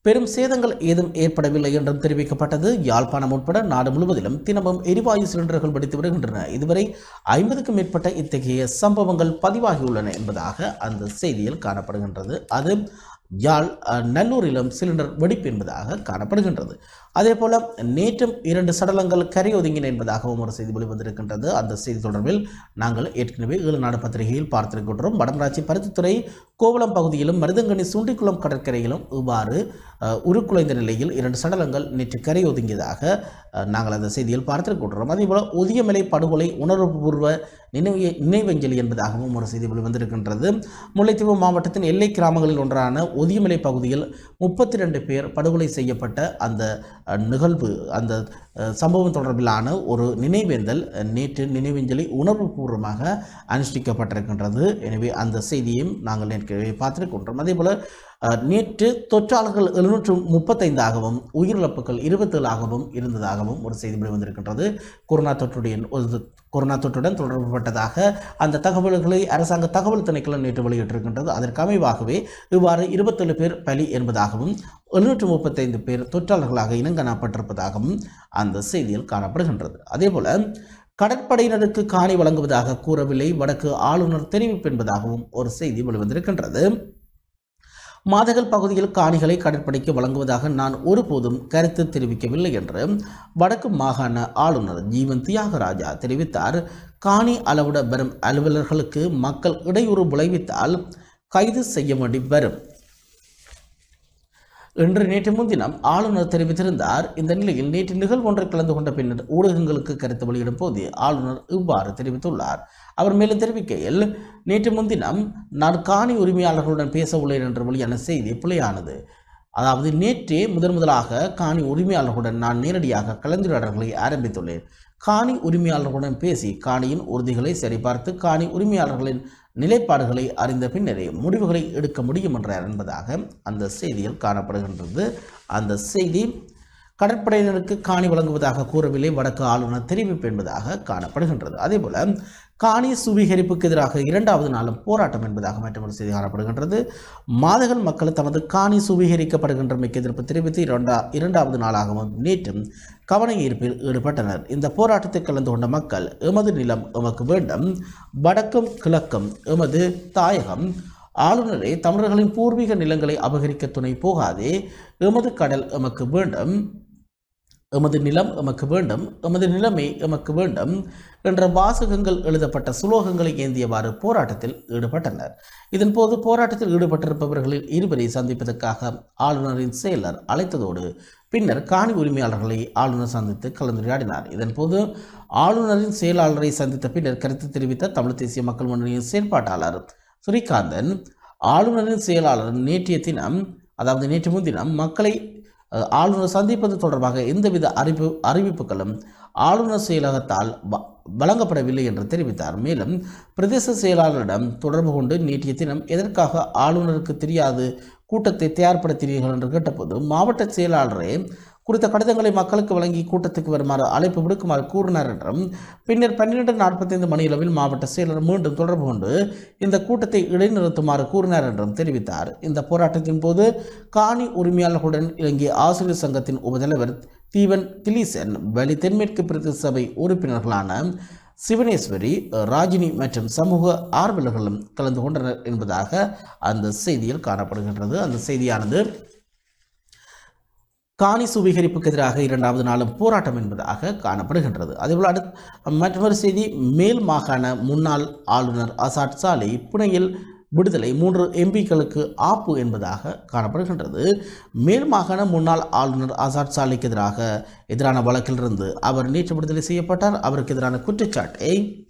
பெரும் சேதங்கள் ஏதும் ஏற்படவில்லை என்றும் தெரிவிக்கப்பட்டது யாழ்ப்பாணம் உட்பட நாடு முழுவதிலும் தினமும் எரிவாயு சிலிண்டர்கள் வெடித்து வருகின்றன இதுவரை ஐம்பதுக்கும் மேற்பட்ட இத்தகைய சம்பவங்கள் பதிவாகியுள்ளன என்பதாக அந்த செய்தியில் காணப்படுகின்றது அது யாழ் அஹ், நல்லூரிலும் சிலிண்டர் வெடிப்பு என்பதாக காணப்படுகின்றது அதே போல நேற்றும் இரண்டு சடலங்கள் கரையொதுங்கின என்பதாகவும் ஒரு செய்தி வெளிவந்திருக்கின்றது அந்த செய்தி தொடர்பில் நாங்கள் ஏற்கனவே ஏழு நாடு பத்திரிகையில் பார்த்திருக்கின்றோம் வடமராட்சி பருத்தித்துறை கோவளம் பகுதியிலும் மருதங்கனி சுண்டிக்குளம் கடற்கரையிலும் இவ்வாறு அஹ், உருக்குலைந்த நிலையில் இரண்டு சடலங்கள் நேற்று கரையொதுங்கியதாக அஹ், நாங்கள் அந்த செய்தியில் பார்த்திருக்கின்றோம் அதேபோல் ஒதியமலை படுகொலை உணர்வுபூர்வ நினைவு நினைவஞ்சலி என்பதாகவும் ஒரு செய்தி வெளிவந்திருக்கின்றது முல்லைத்தீவு மாவட்டத்தின் எல்லை கிராமங்களில் ஒன்றான ஒதியமலை பகுதியில் முப்பத்தி ரெண்டு பேர் படுகொலை செய்யப்பட்ட அந்த அஹ், நிகழ்வு அந்த அஹ், சம்பவம் தொடர்பிலான ஒரு நினைவேந்தல் அஹ், நேற்று நினைவஞ்சலி உணர்வுபூர்வமாக அனுஷ்டிக்கப்பட்டிருக்கின்றது எனவே அந்த செய்தியையும் நாங்கள் ஏற்கனவே பார்த்திருக்கின்றோம் அதேபோல் அஹ், நேற்று தொற்றாளர்கள் எழுநூற்று முப்பத்தைந்தாகவும் உயிரிழப்புகள் இருபத்தேழாகவும் இருந்ததாகவும் ஒரு செய்தி வெளிவந்திருக்கின்றது கொரோனா தொற்றுடைய ஒரு கொரோனா தொற்றுடன் தொடர்புபட்டதாக அந்த தகவல்களை அரசாங்க தகவல் திணைக்களம் நேற்று வெளியிட்டிருக்கின்றது அதற்கு அமைவாகவே இவ்வாறு இருபத்தேழு பேர் பலி என்பதாகவும் எழுநூற்று முப்பத்தைந்து பேர் தொற்றாளர்களாக இனங்காணப்பட்டிருப்பதாகவும் அந்த செய்தியில் காணப்படுகின்றது அதேபோல கடற்படையினருக்கு காணி வழங்குவதாக கூறவில்லை வடக்கு ஆளுநர் தெரிவிப்பு என்பதாகவும் ஒரு செய்தி வெளிவந்திருக்கின்றது மாதகல் பகுதியில் காணிகளை கடற்படைக்கு வழங்குவதாக நான் ஒருபோதும் கருத்து தெரிவிக்கவில்லை என்று வடக்கு மாகாண ஆளுநர் ஜீவன் தியாகராஜா தெரிவித்தார் காணி அளவிட வரும் அலுவலர்களுக்கு மக்கள் இடையூறு விளைவித்தால் கைது செய்ய வேண்டி வரும் இன்று நேற்று முன்தினம் ஆளுநர் தெரிவித்திருந்தார் இந்த நிலையில் நேற்று நிகழ்வு ஒன்றில் கலந்து கொண்ட பின்னர் ஊடகங்களுக்கு கருத்து வெளியிடும் போது ஆளுநர் இவ்வாறு தெரிவித்துள்ளார் அவர் மேலும் தெரிவிக்கையில் நேற்று முன்தினம் நான் காணி உரிமையாளர்களுடன் பேச உள்ளேன் என்று வெளியான செய்தி பிழையானது அதாவது நேற்றே முதன் முதலாக காணி உரிமையாளர்களுடன் நான் நேரடியாக கலந்துரையாடல்களை ஆரம்பித்துள்ளேன் காணி உரிமையாளர்களுடன் பேசி காணியின் உறுதிகளை சரிபார்த்து காணி உரிமையாளர்களின் நிலைப்பாடுகளை அறிந்த பின்னரே முடிவுகளை எடுக்க முடியும் என்றார் என்பதாக அந்த செய்தியில் காணப்படுகின்றது அந்த செய்தி கடற்படையினருக்கு காணி வழங்குவதாக கூறவில்லை வடக்கு ஆளுநர் தெரிவிப்பு என்பதாக காணப்படுகின்றது அதேபோல காணி சுவீகரிப்புக்கு எதிராக இரண்டாவது நாளும் போராட்டம் என்பதாக மற்றொரு செய்தி காணப்படுகின்றது மாதகள் மக்கள் தமது காணி சுவீகரிக்கப்படுகின்றமைக்கு எதிர்ப்பு தெரிவித்து இரண்டா இரண்டாவது நாளாகவும் நேற்றும் கவன ஈர்ப்பில் ஈடுபட்டனர் இந்த போராட்டத்தில் கலந்து கொண்ட மக்கள் எமது நிலம் எமக்கு வேண்டும் வடக்கும் கிழக்கும் எமது தாயகம் ஆளுநரே தமிழர்களின் பூர்வீக நிலங்களை அபகரிக்க துணை போகாதே எமது கடல் எமக்கு வேண்டும் எமது நிலம் எமக்கு வேண்டும் எமது நிலைமை எமக்கு வேண்டும் என்ற வாசகங்கள் எழுதப்பட்ட சுலோகங்களை ஏந்தியவாறு போராட்டத்தில் ஈடுபட்டனர் இதன்போது போராட்டத்தில் ஈடுபட்டிருப்பவர்களில் இருவரை சந்திப்பதற்காக ஆளுநரின் செயலர் அழைத்ததோடு பின்னர் காணி உரிமையாளர்களை ஆளுநர் சந்தித்து கலந்துரையாடினார் இதன்போது ஆளுநரின் செயலாளரை சந்தித்த பின்னர் கருத்து தெரிவித்த தமிழ் தேசிய மக்கள் முன்னணியின் செயற்பாட்டாளர் ஸ்ரீகாந்தன் ஆளுநரின் செயலாளர் நேற்றைய தினம் அதாவது நேற்று முன்தினம் மக்களை அஹ், ஆளுநர் சந்திப்பது தொடர்பாக எந்தவித அறிவு அறிவிப்புகளும் ஆளுநர் செயலகத்தால் வ- வழங்கப்படவில்லை என்று தெரிவித்தார் மேலும் பிரதேச செயலாளரிடம் தொடர்பு கொண்டு நேற்றைய தினம் எதற்காக ஆளுநருக்கு தெரியாது கூட்டத்தை தயார்படுத்தினீர்கள் என்று கேட்டபோது மாவட்ட செயலாளரே குறித்த கடிதங்களை மக்களுக்கு வழங்கி கூட்டத்துக்கு வருமாறு அழைப்பு விடுக்குமாறு கூறினார் என்றும் பின்னர் பன்னிரண்டு நாற்பத்தைந்து மணியளவில் மாவட்ட செயலர் மீண்டும் தொடர்பு கொண்டு இந்த கூட்டத்தை இடைநிறுத்துமாறு கூறினார் என்றும் தெரிவித்தார் இந்த போராட்டத்தின் போது காணி உரிமையாளர்களுடன் இலங்கை ஆசிரியர் சங்கத்தின் உபதலைவர் தீவன் திலீசன் வெளி தென்மேற்கு பிரதேச சபை உறுப்பினர்களான சிவனேஸ்வரி ராஜினி மற்றும் சமூக ஆர்வலர்களும் கலந்து கொண்டனர் என்பதாக அந்த செய்தியில் காணப்படுகின்றது அந்த செய்தியானது காணி சுவீகரிப்புக்கு எதிராக இரண்டாவது நாளும் போராட்டம் என்பதாக காணப்படுகின்றது அதேபோல் அடுத்த மற்றொரு செய்தி மேல் மாகாண முன்னாள் ஆளுநர் ஆசாட் சாலை புனையில் விடுதலை மூன்று எம்பிக்களுக்கு ஆப்பு என்பதாக காணப்படுகின்றது மேல் மாகாண முன்னாள் ஆளுநர் ஆசாத் சாலைக்கு எதிராக எதிரான வழக்கிலிருந்து அவர் நேற்று விடுதலை செய்யப்பட்டார் அவருக்கு எதிரான குற்றச்சாட்டை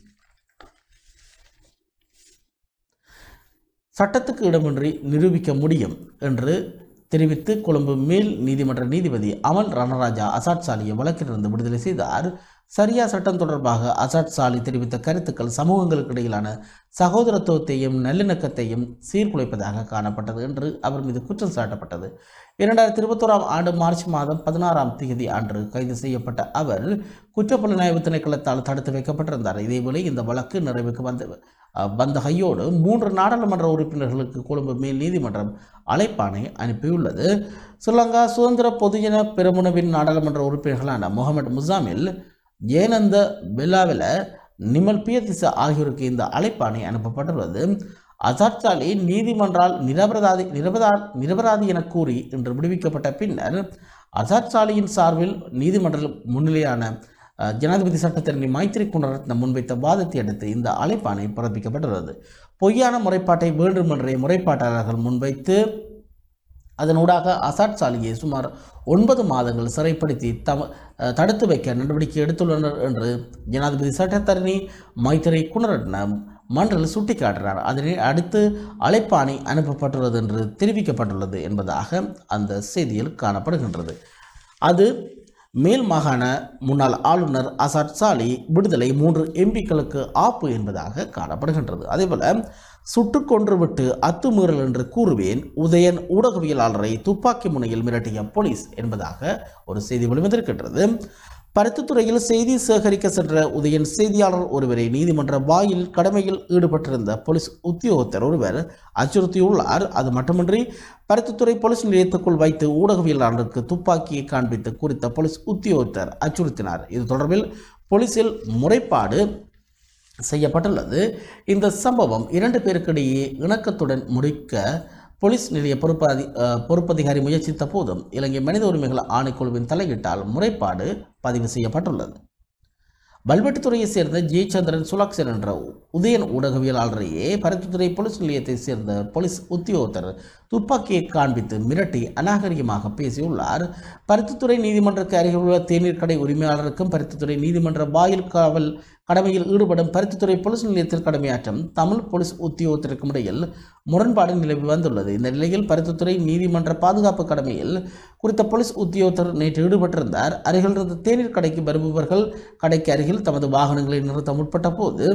சட்டத்துக்கு இடமின்றி நிரூபிக்க முடியும் என்று தெரிவித்து கொழும்பு மேல் நீதிமன்ற நீதிபதி அமல் ரணராஜா அசாட் சாலியை வழக்கிலிருந்து விடுதலை செய்தார் சரியா சட்டம் தொடர்பாக அசாட் சாலி தெரிவித்த கருத்துக்கள் சமூகங்களுக்கு இடையிலான சகோதரத்துவத்தையும் நல்லிணக்கத்தையும் சீர்குலைப்பதாக காணப்பட்டது என்று அவர் மீது குற்றம் சாட்டப்பட்டது இரண்டாயிரத்தி இருபத்தோராம் ஆண்டு மார்ச் மாதம் பதினாறாம் தேதி அன்று கைது செய்யப்பட்ட அவர் குற்றப்புலனாய்வு திணைக்களத்தால் தடுத்து வைக்கப்பட்டிருந்தார் இதேவேளை இந்த வழக்கு நிறைவுக்கு வந்த அஹ், வந்த கையோடு மூன்று நாடாளுமன்ற உறுப்பினர்களுக்கு கொழும்பு மேல் நீதிமன்றம் அழைப்பாணை அனுப்பியுள்ளது ஸ்ரீலங்கா சுதந்திர பொதுஜன பெருமுனவின் நாடாளுமன்ற உறுப்பினர்களான முகமது முசாமில் ஜேனந்த பெல்லாவில நிமல் பியதிச ஆகியோருக்கு இந்த அழைப்பாணை அனுப்பப்பட்டுள்ளது அசாத் சாலி நீதிமன்றால் நிரபராதி நிரபரா நிரபராதி என கூறி இன்று விடுவிக்கப்பட்ட பின்னர் அசாத் சாலியின் சார்பில் நீதிமன்ற முன்னிலையான அஹ், ஜனாதிபதி சட்டத்தரணி மைத்திரி குணரத்ன முன்வைத்த வாதத்தை அடுத்து இந்த அழைப்பாணை பிறப்பிக்கப்பட்டுள்ளது பொய்யான முறைப்பாட்டை வேண்டுமென்றே முறைப்பாட்டாளர்கள் முன்வைத்து அதனூடாக அசாட் சாலியை சுமார் ஒன்பது மாதங்கள் சிறைப்படுத்தி தம அஹ், தடுத்து வைக்க நடவடிக்கை எடுத்துள்ளனர் என்று ஜனாதிபதி சட்டத்தரணி மைத்திரி குணரட்ன மன்றில் சுட்டிக்காட்டினார் அதனை அடுத்து அழைப்பாணை அனுப்பப்பட்டுள்ளது என்று தெரிவிக்கப்பட்டுள்ளது என்பதாக அந்த செய்தியில் காணப்படுகின்றது அது மேல் மாகாண முன்னாள் ஆளுநர் அசாத் சாலி விடுதலை மூன்று எம்பிக்களுக்கு ஆப்பு என்பதாக காணப்படுகின்றது அதேபோல சுட்டுக் கொன்றுவிட்டு அத்துமீறல் என்று கூறுவேன் உதயன் ஊடகவியலாளரை துப்பாக்கி முனையில் மிரட்டிய போலீஸ் என்பதாக ஒரு செய்தி வெளிவந்திருக்கின்றது பருத்தித்துறையில் செய்தி சேகரிக்க சென்ற உதயன் செய்தியாளர் ஒருவரை நீதிமன்ற வாயில் கடமையில் ஈடுபட்டிருந்த போலீஸ் உத்தியோகத்தர் ஒருவர் அச்சுறுத்தியுள்ளார் அது மட்டுமின்றி பருத்தித்துறை போலீஸ் நிலையத்துக்குள் வைத்து ஊடகவியலாளருக்கு துப்பாக்கியை காண்பித்து குறித்த போலீஸ் உத்தியோகத்தர் அச்சுறுத்தினார் இது தொடர்பில் போலீசில் முறைப்பாடு செய்யப்பட்டுள்ளது இந்த சம்பவம் இரண்டு பேருக்கிடையே இணக்கத்துடன் முடிக்க போலீஸ் நிலைய பொறுப்பாதி அஹ், பொறுப்பதிகாரி முயற்சித்த போதும் இலங்கை மனித உரிமைகள் ஆணைக்குழுவின் தலையிட்டால் முறைப்பாடு பதிவு செய்யப்பட்டுள்ளது வல்வெட்டித்துறையைச் சேர்ந்த ஜெயச்சந்திரன் சுலாக்சன் என்ற உதயன் ஊடகவியலாளரையே பருத்தித்துறை போலீஸ் நிலையத்தைச் சேர்ந்த போலீஸ் உத்தியோகத்தர் துப்பாக்கியை காண்பித்து மிரட்டி அநாகரிகமாக பேசியுள்ளார் பருத்தித்துறை நீதிமன்றக்கு அருகில் உள்ள தேநீர் கடை உரிமையாளருக்கும் பருத்தித்துறை நீதிமன்ற வாயில் காவல் கடமையில் ஈடுபடும் பருத்தித்துறை போலீஸ் நிலையத்தில் கடமையாற்றும் தமிழ் போலீஸ் உத்தியோகத்திற்கும் இடையில் முரண்பாடு நிலவி வந்துள்ளது இந்த நிலையில் பருத்தித்துறை நீதிமன்ற பாதுகாப்பு கடமையில் குறித்த போலீஸ் உத்தியோகத்தர் நேற்று ஈடுபட்டிருந்தார் அருகில் இருந்த தேநீர் கடைக்கு வருபவர்கள் கடைக்கு அருகில் தமது வாகனங்களை நிறுத்த முற்பட்ட போது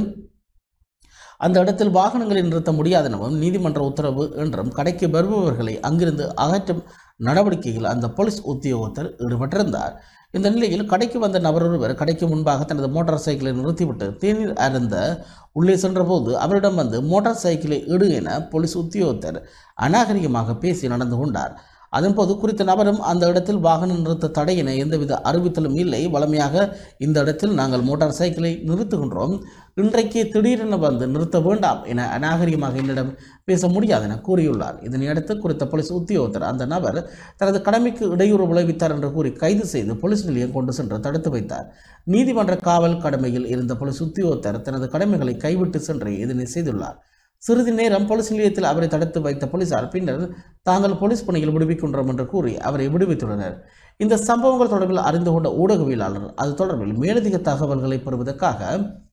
அந்த இடத்தில் வாகனங்களை நிறுத்த முடியாதெனவும் நீதிமன்ற உத்தரவு என்றும் கடைக்கு வருபவர்களை அங்கிருந்து அகற்றும் நடவடிக்கையில் அந்த போலீஸ் உத்தியோகத்தர் ஈடுபட்டிருந்தார் இந்த நிலையில் கடைக்கு வந்த நபர் ஒருவர் கடைக்கு முன்பாக தனது மோட்டார் சைக்கிளை நிறுத்திவிட்டு தேநீர் அருந்த உள்ளே சென்றபோது அவரிடம் வந்து மோட்டார் சைக்கிளை இடு என போலீஸ் உத்தியோகத்தர் அநாகரிகமாக பேசி நடந்து கொண்டார் அதன்போது குறித்த நபரும் அந்த இடத்தில் வாகனம் நிறுத்த தடை என எந்தவித அறிவித்தலும் இல்லை வழமையாக இந்த இடத்தில் நாங்கள் மோட்டார் சைக்கிளை நிறுத்துகின்றோம் இன்றைக்கு திடீரென வந்து நிறுத்த வேண்டாம் என அநாகரிகமாக என்னிடம் பேச முடியாது என கூறியுள்ளார் இதனையடுத்து குறித்த போலீஸ் உத்தியோகத்தர் அந்த நபர் தனது கடமைக்கு இடையூறு விளைவித்தார் என்று கூறி கைது செய்து போலீஸ் நிலையம் கொண்டு சென்று தடுத்து வைத்தார் நீதிமன்ற காவல் கடமையில் இருந்த போலீஸ் உத்தியோகத்தர் தனது கடமைகளை கைவிட்டு சென்று இதனை செய்துள்ளார் சிறிது நேரம் போலீஸ் நிலையத்தில் அவரை தடுத்து வைத்த போலீசார் பின்னர் தாங்கள் போலீஸ் பணியில் விடுவிக்கின்றோம் என்று கூறி அவரை விடுவித்துள்ளனர் இந்த சம்பவங்கள் தொடர்பில் அறிந்து கொண்ட ஊடகவியலாளர் அது தொடர்பில் மேலதிக தகவல்களை பெறுவதற்காக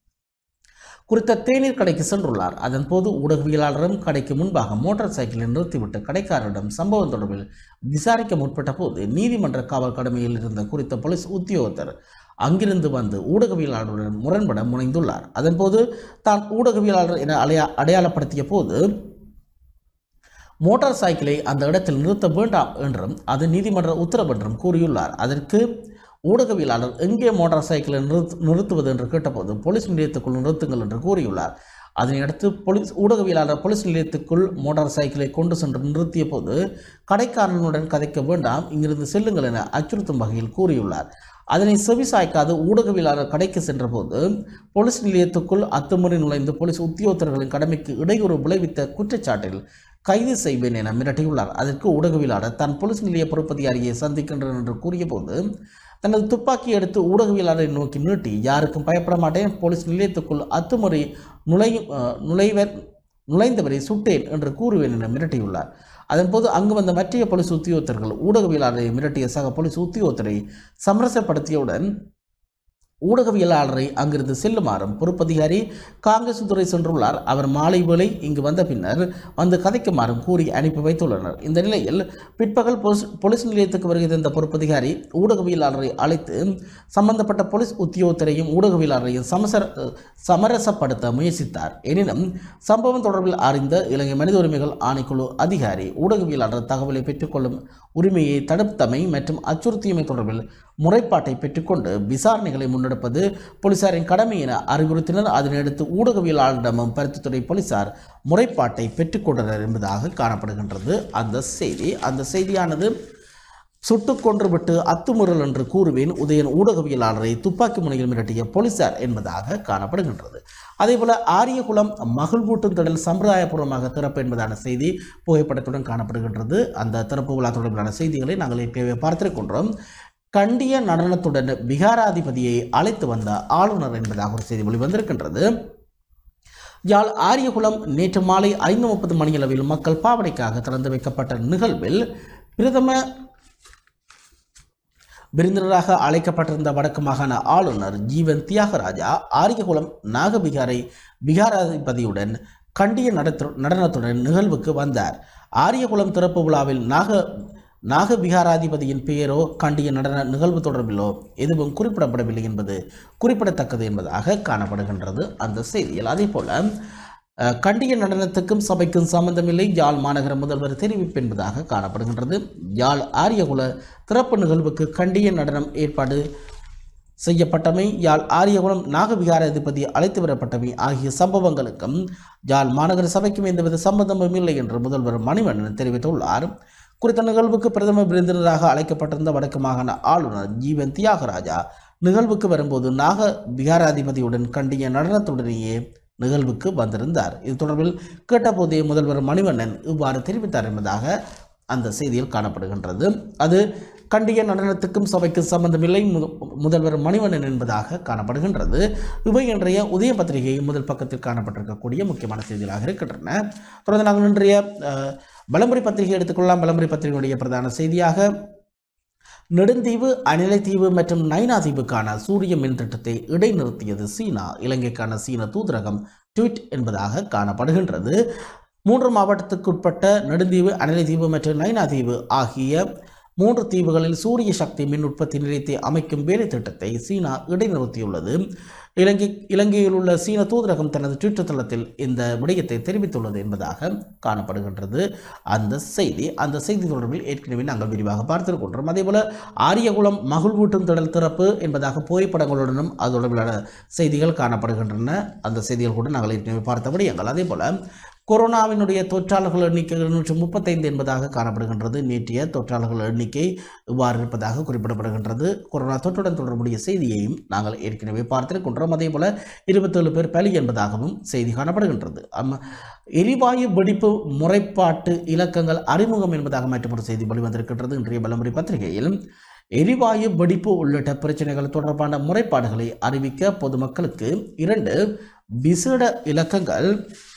குறித்த தேநீர் கடைக்கு சென்றுள்ளார் அதன்போது ஊடகவியலாளரும் கடைக்கு முன்பாக மோட்டார் சைக்கிளை நிறுத்திவிட்டு கடைக்காரரிடம் சம்பவம் தொடர்பில் விசாரிக்க முற்பட்ட போது நீதிமன்ற காவல் கடமையில் இருந்த குறித்த போலீஸ் உத்தியோகத்தர் அங்கிருந்து வந்து ஊடகவியலாளருடன் முரண்பட முனைந்துள்ளார் அதன்போது தான் ஊடகவியலாளர் என அடையா அடையாளப்படுத்திய போது மோட்டார் சைக்கிளை அந்த இடத்தில் நிறுத்த வேண்டாம் என்றும் அது நீதிமன்ற உத்தரவு என்றும் கூறியுள்ளார் அதற்கு ஊடகவியலாளர் எங்கே மோட்டார் சைக்கிளை நிறுத்து நிறுத்துவது என்று கேட்டபோது போலீஸ் நிலையத்துக்குள் நிறுத்துங்கள் என்று கூறியுள்ளார் அதனையடுத்து போலீஸ் ஊடகவியலாளர் போலீஸ் நிலையத்துக்குள் மோட்டார் சைக்கிளை கொண்டு சென்று நிறுத்திய போது கடைக்காரனுடன் கதைக்க வேண்டாம் இங்கிருந்து செல்லுங்கள் என அச்சுறுத்தும் வகையில் கூறியுள்ளார் அதனை செவிசாய்க்காது ஊடகவியலாளர் கடைக்கு சென்றபோது போலீஸ் நிலையத்துக்குள் அத்துமுறை நுழைந்து போலீஸ் உத்தியோகத்தர்களின் கடமைக்கு இடையூறு விளைவித்த குற்றச்சாட்டில் கைது செய்வேன் என மிரட்டியுள்ளார் அதற்கு ஊடகவியலாளர் தான் போலீஸ் நிலைய பொறுப்பதிகாரியை சந்திக்கின்றனர் என்று கூறியபோது தனது துப்பாக்கி எடுத்து ஊடகவியலாளரை நோக்கி நீட்டி யாருக்கும் பயப்பட மாட்டேன் போலீஸ் நிலையத்துக்குள் அத்துமுறை நுழையும் அஹ், நுழைவர் நுழைந்தவரை சுட்டேன் என்று கூறுவேன் என மிரட்டியுள்ளார் அதன்போது அங்கு வந்த மற்றைய போலீஸ் உத்தியோகத்தர்கள் ஊடகவியலாளரை மிரட்டிய சக போலீஸ் உத்தியோகத்தரை சமரசப்படுத்தியவுடன் ஊடகவியலாளரை அங்கிருந்து செல்லுமாறும் பொறுப்பதிகாரி காங்கிரஸ் துறை சென்றுள்ளார் அவர் மாலை வேளை இங்கு வந்த பின்னர் வந்து கதைக்குமாறும் கூறி அனுப்பி வைத்துள்ளனர் இந்த நிலையில் பிற்பகல் போலீஸ் போலீஸ் நிலையத்துக்கு வருகை தந்த பொறுப்பதிகாரி ஊடகவியலாளரை அழைத்து சம்பந்தப்பட்ட போலீஸ் உத்தியோகத்தரையும் ஊடகவியலாளரையும் சமசர சமரசப்படுத்த முயற்சித்தார் எனினும் சம்பவம் தொடர்பில் அறிந்த இலங்கை மனித உரிமைகள் ஆணைக்குழு அதிகாரி ஊடகவியலாளர் தகவலை பெற்றுக்கொள்ளும் உரிமையை தடுத்தமை மற்றும் அச்சுறுத்தியமை தொடர்பில் முறைப்பாட்டை பெற்றுக்கொண்டு விசாரணைகளை முன்னெடுப்பது போலீசாரின் கடமை என அறிவுறுத்தினர் அதனையடுத்து ஊடகவியலாளரிடமும் பருத்தித்துறை போலீசார் முறைப்பாட்டை பெற்றுக்கொண்டனர் என்பதாக காணப்படுகின்றது அந்த செய்தி அந்த செய்தியானது சுட்டுக் கொன்றுவிட்டு அத்துமுறல் என்று கூறுவேன் உதயன் ஊடகவியலாளரை துப்பாக்கி முனையில் மிரட்டிய போலீசார் என்பதாக காணப்படுகின்றது அதேபோல ஆரியகுளம் மகிழ்வூட்டும் திடல் சம்பிரதாயபூர்வமாக திறப்பு என்பதான செய்தி புகைப்படத்துடன் காணப்படுகின்றது அந்த திறப்பு விழா தொடர்பிலான செய்திகளை நாங்கள் ஏற்கனவே பார்த்திருக்கின்றோம் கண்டிய நடனத்துடன் விகாராதிபதியை அழைத்து வந்த ஆளுநர் என்பதாக ஒரு செய்தி வெளிவந்திருக்கின்றது யாழ் ஆரியகுளம் நேற்று மாலை ஐந்து முப்பது மணியளவில் மக்கள் பாவனைக்காக திறந்து வைக்கப்பட்ட நிகழ்வில் பிரதம விருந்தினராக அழைக்கப்பட்டிருந்த வடக்கு மாகாண ஆளுநர் ஜீவன் தியாகராஜா ஆரியகுளம் நாகபிகாரை விகாராதிபதியுடன் கண்டிய நடத்து நடனத்துடன் நிகழ்வுக்கு வந்தார் ஆரியகுளம் திறப்பு விழாவில் நாக நாக விகாராதிபதியின் பெயரோ கண்டிய நடன நிகழ்வு தொடர்பிலோ எதுவும் குறிப்பிடப்படவில்லை என்பது குறிப்பிடத்தக்கது என்பதாக காணப்படுகின்றது அந்த செய்தியில் அதே போல அஹ், கண்டிய நடனத்துக்கும் சபைக்கும் சம்பந்தமில்லை யாழ் மாநகர முதல்வர் தெரிவிப்பு என்பதாக காணப்படுகின்றது யாழ் ஆரியகுல திறப்பு நிகழ்வுக்கு கண்டிய நடனம் ஏற்பாடு செய்யப்பட்டமை யாழ் ஆரியகுளம் நாகவிகாராதிபதி அழைத்து வரப்பட்டமை ஆகிய சம்பவங்களுக்கும் யாழ் மாநகர சபைக்கும் எந்தவித சம்பந்தமும் இல்லை என்று முதல்வர் மணிவண்ணன் தெரிவித்துள்ளார் குறித்த நிகழ்வுக்கு பிரதம விருந்தினராக அழைக்கப்பட்டிருந்த வடக்கு மாகாண ஆளுநர் ஜீவன் தியாகராஜா நிகழ்வுக்கு வரும்போது நாக விகாராதிபதியுடன் கண்டிய நடனத்துடனேயே நிகழ்வுக்கு வந்திருந்தார் இது தொடர்பில் கேட்டபோதே முதல்வர் மணிவண்ணன் இவ்வாறு தெரிவித்தார் என்பதாக அந்த செய்தியில் காணப்படுகின்றது அது கண்டிய நடனத்துக்கும் சபைக்கும் சம்பந்தமில்லை முத- முதல்வர் மணிவண்ணன் என்பதாக காணப்படுகின்றது இவை இன்றைய உதய பத்திரிகை முதல் பக்கத்தில் காணப்பட்டிருக்கக்கூடிய முக்கியமான செய்திகளாக இருக்கின்றன தொடர்ந்து நாங்கள் இன்றைய அஹ், பலமுறை பத்திரிகை எடுத்துக்கொள்ளலாம் பலமுறை பத்திரிகையுடைய பிரதான செய்தியாக நெடுந்தீவு அனிலைத்தீவு மற்றும் நைனா தீவுக்கான சூரிய மின் திட்டத்தை இடைநிறுத்தியது சீனா இலங்கைக்கான சீன தூதரகம் ட்வீட் என்பதாக காணப்படுகின்றது மூன்று மாவட்டத்துக்குட்பட்ட நெடுந்தீவு அனிலைத்தீவு மற்றும் நைனா தீவு ஆகிய மூன்று தீவுகளில் சூரிய சக்தி மின் உற்பத்தி நிலையத்தை அமைக்கும் வேலை திட்டத்தை சீனா இடைநிறுத்தியுள்ளது இலங்கை இலங்கையில் உள்ள சீன தூதரகம் தனது ட்விட்டர் தளத்தில் இந்த விடயத்தை தெரிவித்துள்ளது என்பதாக காணப்படுகின்றது அந்த செய்தி அந்த செய்தி தொடர்பில் ஏற்கனவே நாங்கள் விரிவாக பார்த்திருக்கின்றோம் அதேபோல ஆரியகுளம் மகிழ்வூட்டும் திடல் திறப்பு என்பதாக புகைப்படங்களுடனும் அது தொடர்பிலான செய்திகள் காணப்படுகின்றன அந்த செய்திகள் கூட நாங்கள் ஏற்கனவே பார்த்த விடயங்கள் அதேபோல கொரோனாவினுடைய தொற்றாளர்கள் எண்ணிக்கை நூற்றி முப்பத்தைந்து என்பதாக காணப்படுகின்றது நேற்றைய தொற்றாளர்கள் எண்ணிக்கை இவ்வாறு இருப்பதாக குறிப்பிடப்படுகின்றது கொரோனா தொற்றுடன் தொடர்புடைய செய்தியையும் நாங்கள் ஏற்கனவே பார்த்திருக்கின்றோம் அதே போல இருபத்தேழு பேர் பலி என்பதாகவும் செய்தி காணப்படுகின்றது அம்ம எரிவாயு வெடிப்பு முறைப்பாட்டு இலக்கங்கள் அறிமுகம் என்பதாக மற்றொரு செய்தி வெளிவந்திருக்கின்றது இன்றைய பலமுறை பத்திரிகையில் எரிவாயு வெடிப்பு உள்ளிட்ட பிரச்சனைகள் தொடர்பான முறைப்பாடுகளை அறிவிக்க பொதுமக்களுக்கு இரண்டு விசேட இலக்கங்கள்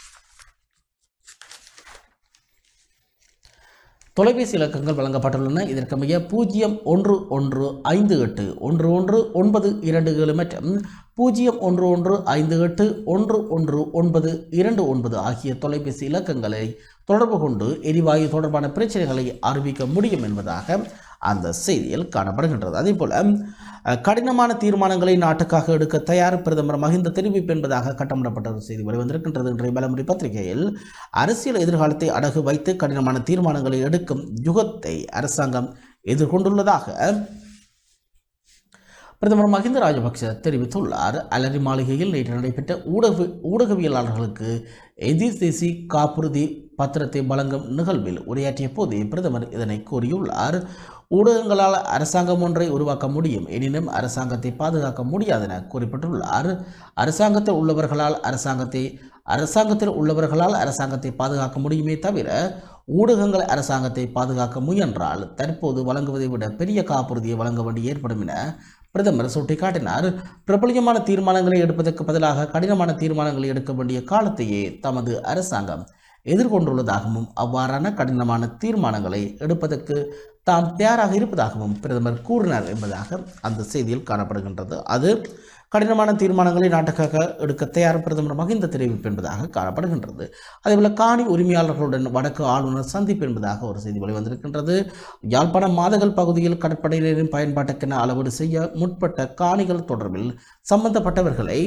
தொலைபேசி இலக்கங்கள் வழங்கப்பட்டுள்ளன இதற்கமைய பூஜ்ஜியம் ஒன்று ஒன்று ஐந்து எட்டு ஒன்று ஒன்று ஒன்பது இரண்டு ஏழு மற்றும் பூஜ்ஜியம் ஒன்று ஒன்று ஐந்து எட்டு ஒன்று ஒன்று ஒன்பது இரண்டு ஒன்பது ஆகிய தொலைபேசி இலக்கங்களை தொடர்பு கொண்டு எரிவாயு தொடர்பான பிரச்சனைகளை அறிவிக்க முடியும் என்பதாக அந்த செய்தியில் காணப்படுகின்றது அதேபோல அஹ், கடினமான தீர்மானங்களை நாட்டுக்காக எடுக்க தயார் பிரதமர் மஹிந்த தெரிவிப்பு என்பதாக கட்டமிடப்பட்ட ஒரு செய்தி வெளிவந்திருக்கின்றது இன்றைய பலமுறை பத்திரிகையில் அரசியல் எதிர்காலத்தை அடகு வைத்து கடினமான தீர்மானங்களை எடுக்கும் யுகத்தை அரசாங்கம் எதிர்கொண்டுள்ளதாக பிரதமர் மஹிந்த ராஜபக்ஷ தெரிவித்துள்ளார் அலரி மாளிகையில் நேற்று நடைபெற்ற ஊடக ஊடகவியலாளர்களுக்கு எதிர்தேசி காப்புறுதி பத்திரத்தை வழங்கும் நிகழ்வில் உரையாற்றிய போதே பிரதமர் இதனை கூறியுள்ளார் ஊடகங்களால் அரசாங்கம் ஒன்றை உருவாக்க முடியும் எனினும் அரசாங்கத்தை பாதுகாக்க முடியாது என குறிப்பிட்டுள்ளார் அரசாங்கத்தில் உள்ளவர்களால் அரசாங்கத்தை அரசாங்கத்தில் உள்ளவர்களால் அரசாங்கத்தை பாதுகாக்க முடியுமே தவிர ஊடகங்கள் அரசாங்கத்தை பாதுகாக்க முயன்றால் தற்போது வழங்குவதை விட பெரிய காப்புறுதியை வழங்க வேண்டி ஏற்படும் என பிரதமர் சுட்டிக்காட்டினார் பிரபலியமான தீர்மானங்களை எடுப்பதற்கு பதிலாக கடினமான தீர்மானங்களை எடுக்க வேண்டிய காலத்தையே தமது அரசாங்கம் எதிர்கொண்டுள்ளதாகவும் அவ்வாறான கடினமான தீர்மானங்களை எடுப்பதற்கு தாம் தயாராக இருப்பதாகவும் பிரதமர் கூறினார் என்பதாக அந்த செய்தியில் காணப்படுகின்றது அது கடினமான தீர்மானங்களை நாட்டுக்காக எடுக்க தயார் பிரதமர் மகிந்த தெரிவிப்பு என்பதாக காணப்படுகின்றது அதேபோல காணி உரிமையாளர்களுடன் வடக்கு ஆளுநர் சந்திப்பு என்பதாக ஒரு செய்தி வெளிவந்திருக்கின்றது யாழ்ப்பாணம் மாதகள் பகுதியில் கடற்படையினரின் பயன்பாட்டுக்கென அளவீடு செய்ய முற்பட்ட காணிகள் தொடர்பில் சம்பந்தப்பட்டவர்களை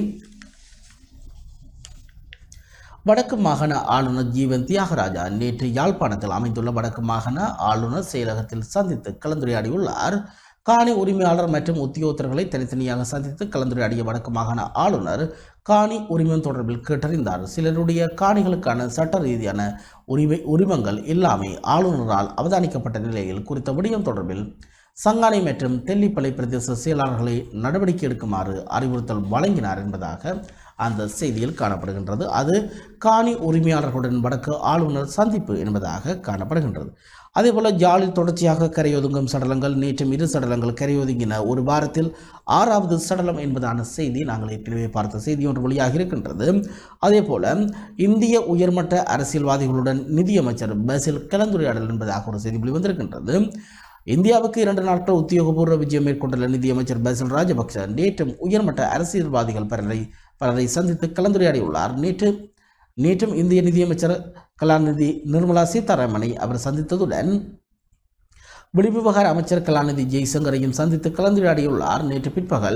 வடக்கு மாகாண ஆளுநர் ஜீவன் தியாகராஜா நேற்று யாழ்ப்பாணத்தில் அமைந்துள்ள வடக்கு மாகாண ஆளுநர் செயலகத்தில் சந்தித்து கலந்துரையாடியுள்ளார் காணி உரிமையாளர் மற்றும் உத்தியோகத்தர்களை தனித்தனியாக சந்தித்து கலந்துரையாடிய வடக்கு மாகாண ஆளுநர் காணி உரிமம் தொடர்பில் கேட்டறிந்தார் சிலருடைய காணிகளுக்கான சட்ட ரீதியான உரிமை உரிமங்கள் எல்லாமே ஆளுநரால் அவதானிக்கப்பட்ட நிலையில் குறித்த விடயம் தொடர்பில் சங்கானை மற்றும் தெல்லிப்பளை பிரதேச செயலாளர்களை நடவடிக்கை எடுக்குமாறு அறிவுறுத்தல் வழங்கினார் என்பதாக அந்த செய்தியில் காணப்படுகின்றது அது காணி உரிமையாளர்களுடன் வடக்கு ஆளுநர் சந்திப்பு என்பதாக காணப்படுகின்றது அதேபோல ஜாலில் தொடர்ச்சியாக கரையொதுங்கும் சடலங்கள் நேற்றும் இரு சடலங்கள் கரையொதுங்கின ஒரு வாரத்தில் ஆறாவது சடலம் என்பதான செய்தி நாங்கள் ஏற்கனவே பார்த்த செய்தி ஒன்று வெளியாக இருக்கின்றது அதேபோல இந்திய உயர்மட்ட அரசியல்வாதிகளுடன் நிதியமைச்சர் பசில் கலந்துரையாடல் என்பதாக ஒரு செய்தி வெளிவந்திருக்கின்றது இந்தியாவுக்கு இரண்டு நாட்கள் உத்தியோகபூர்வ விஜயம் மேற்கொண்டுள்ள நிதியமைச்சர் பசில் ராஜபக்ச நேற்றும் உயர்மட்ட அரசியல்வாதிகள் பலரை பலரை சந்தித்து கலந்துரையாடியுள்ளார் நேற்று நேற்றும் இந்திய நிதியமைச்சர் கலாநிதி நிர்மலா சீதாராமனை அவர் சந்தித்ததுடன் வெளிவிவகார அமைச்சர் கலாநிதி ஜெய்சங்கரையும் சந்தித்து கலந்துரையாடியுள்ளார் நேற்று பிற்பகல்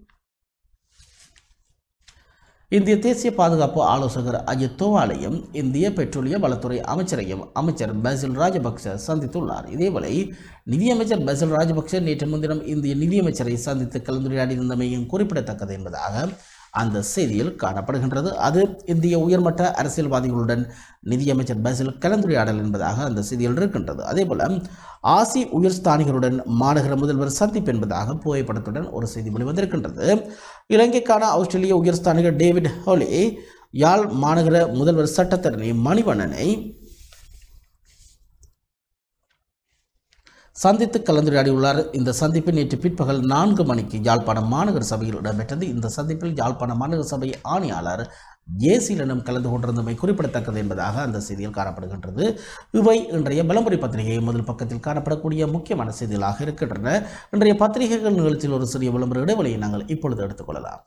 இந்திய தேசிய பாதுகாப்பு ஆலோசகர் அஜித் தோவாலையும் இந்திய பெட்ரோலிய வளத்துறை அமைச்சரையும் அமைச்சர் பசில் ராஜபக்ச சந்தித்துள்ளார் இதேவேளை நிதியமைச்சர் பசில் ராஜபக்ச நேற்று முன்தினம் இந்திய நிதியமைச்சரை சந்தித்து கலந்துரையாடியிருந்தமையும் குறிப்பிடத்தக்கது என்பதாக அந்த செய்தியில் காணப்படுகின்றது அது இந்திய உயர்மட்ட அரசியல்வாதிகளுடன் நிதியமைச்சர் பசில் கலந்துரையாடல் என்பதாக அந்த செய்தியில் இருக்கின்றது அதேபோல ஆசி உயர்ஸ்தானிகளுடன் மாநகர முதல்வர் சந்திப்பு என்பதாக புகைப்படத்துடன் ஒரு செய்தி வெளிவந்திருக்கின்றது இலங்கைக்கான ஆஸ்திரேலிய உயர்ஸ்தானிகர் டேவிட் ஹோலி யாழ் மாநகர முதல்வர் சட்டத்தரணி மணிவண்ணனை சந்தித்து கலந்துரையாடியுள்ளார் இந்த சந்திப்பு நேற்று பிற்பகல் நான்கு மணிக்கு யாழ்ப்பாணம் மாநகர சபையில் இடம்பெற்றது இந்த சந்திப்பில் யாழ்ப்பாணம் மாநகர சபை ஆணையாளர் ஜேசிலனும் கலந்து கொண்டிருந்தமை குறிப்பிடத்தக்கது என்பதாக அந்த செய்தியில் காணப்படுகின்றது இவை இன்றைய பலமுறை பத்திரிகை முதல் பக்கத்தில் காணப்படக்கூடிய முக்கியமான செய்திகளாக இருக்கின்றன இன்றைய பத்திரிகைகள் நிகழ்ச்சியில் ஒரு சிறிய விளம்பர இடைவெளியை நாங்கள் இப்பொழுது எடுத்துக்கொள்ளலாம்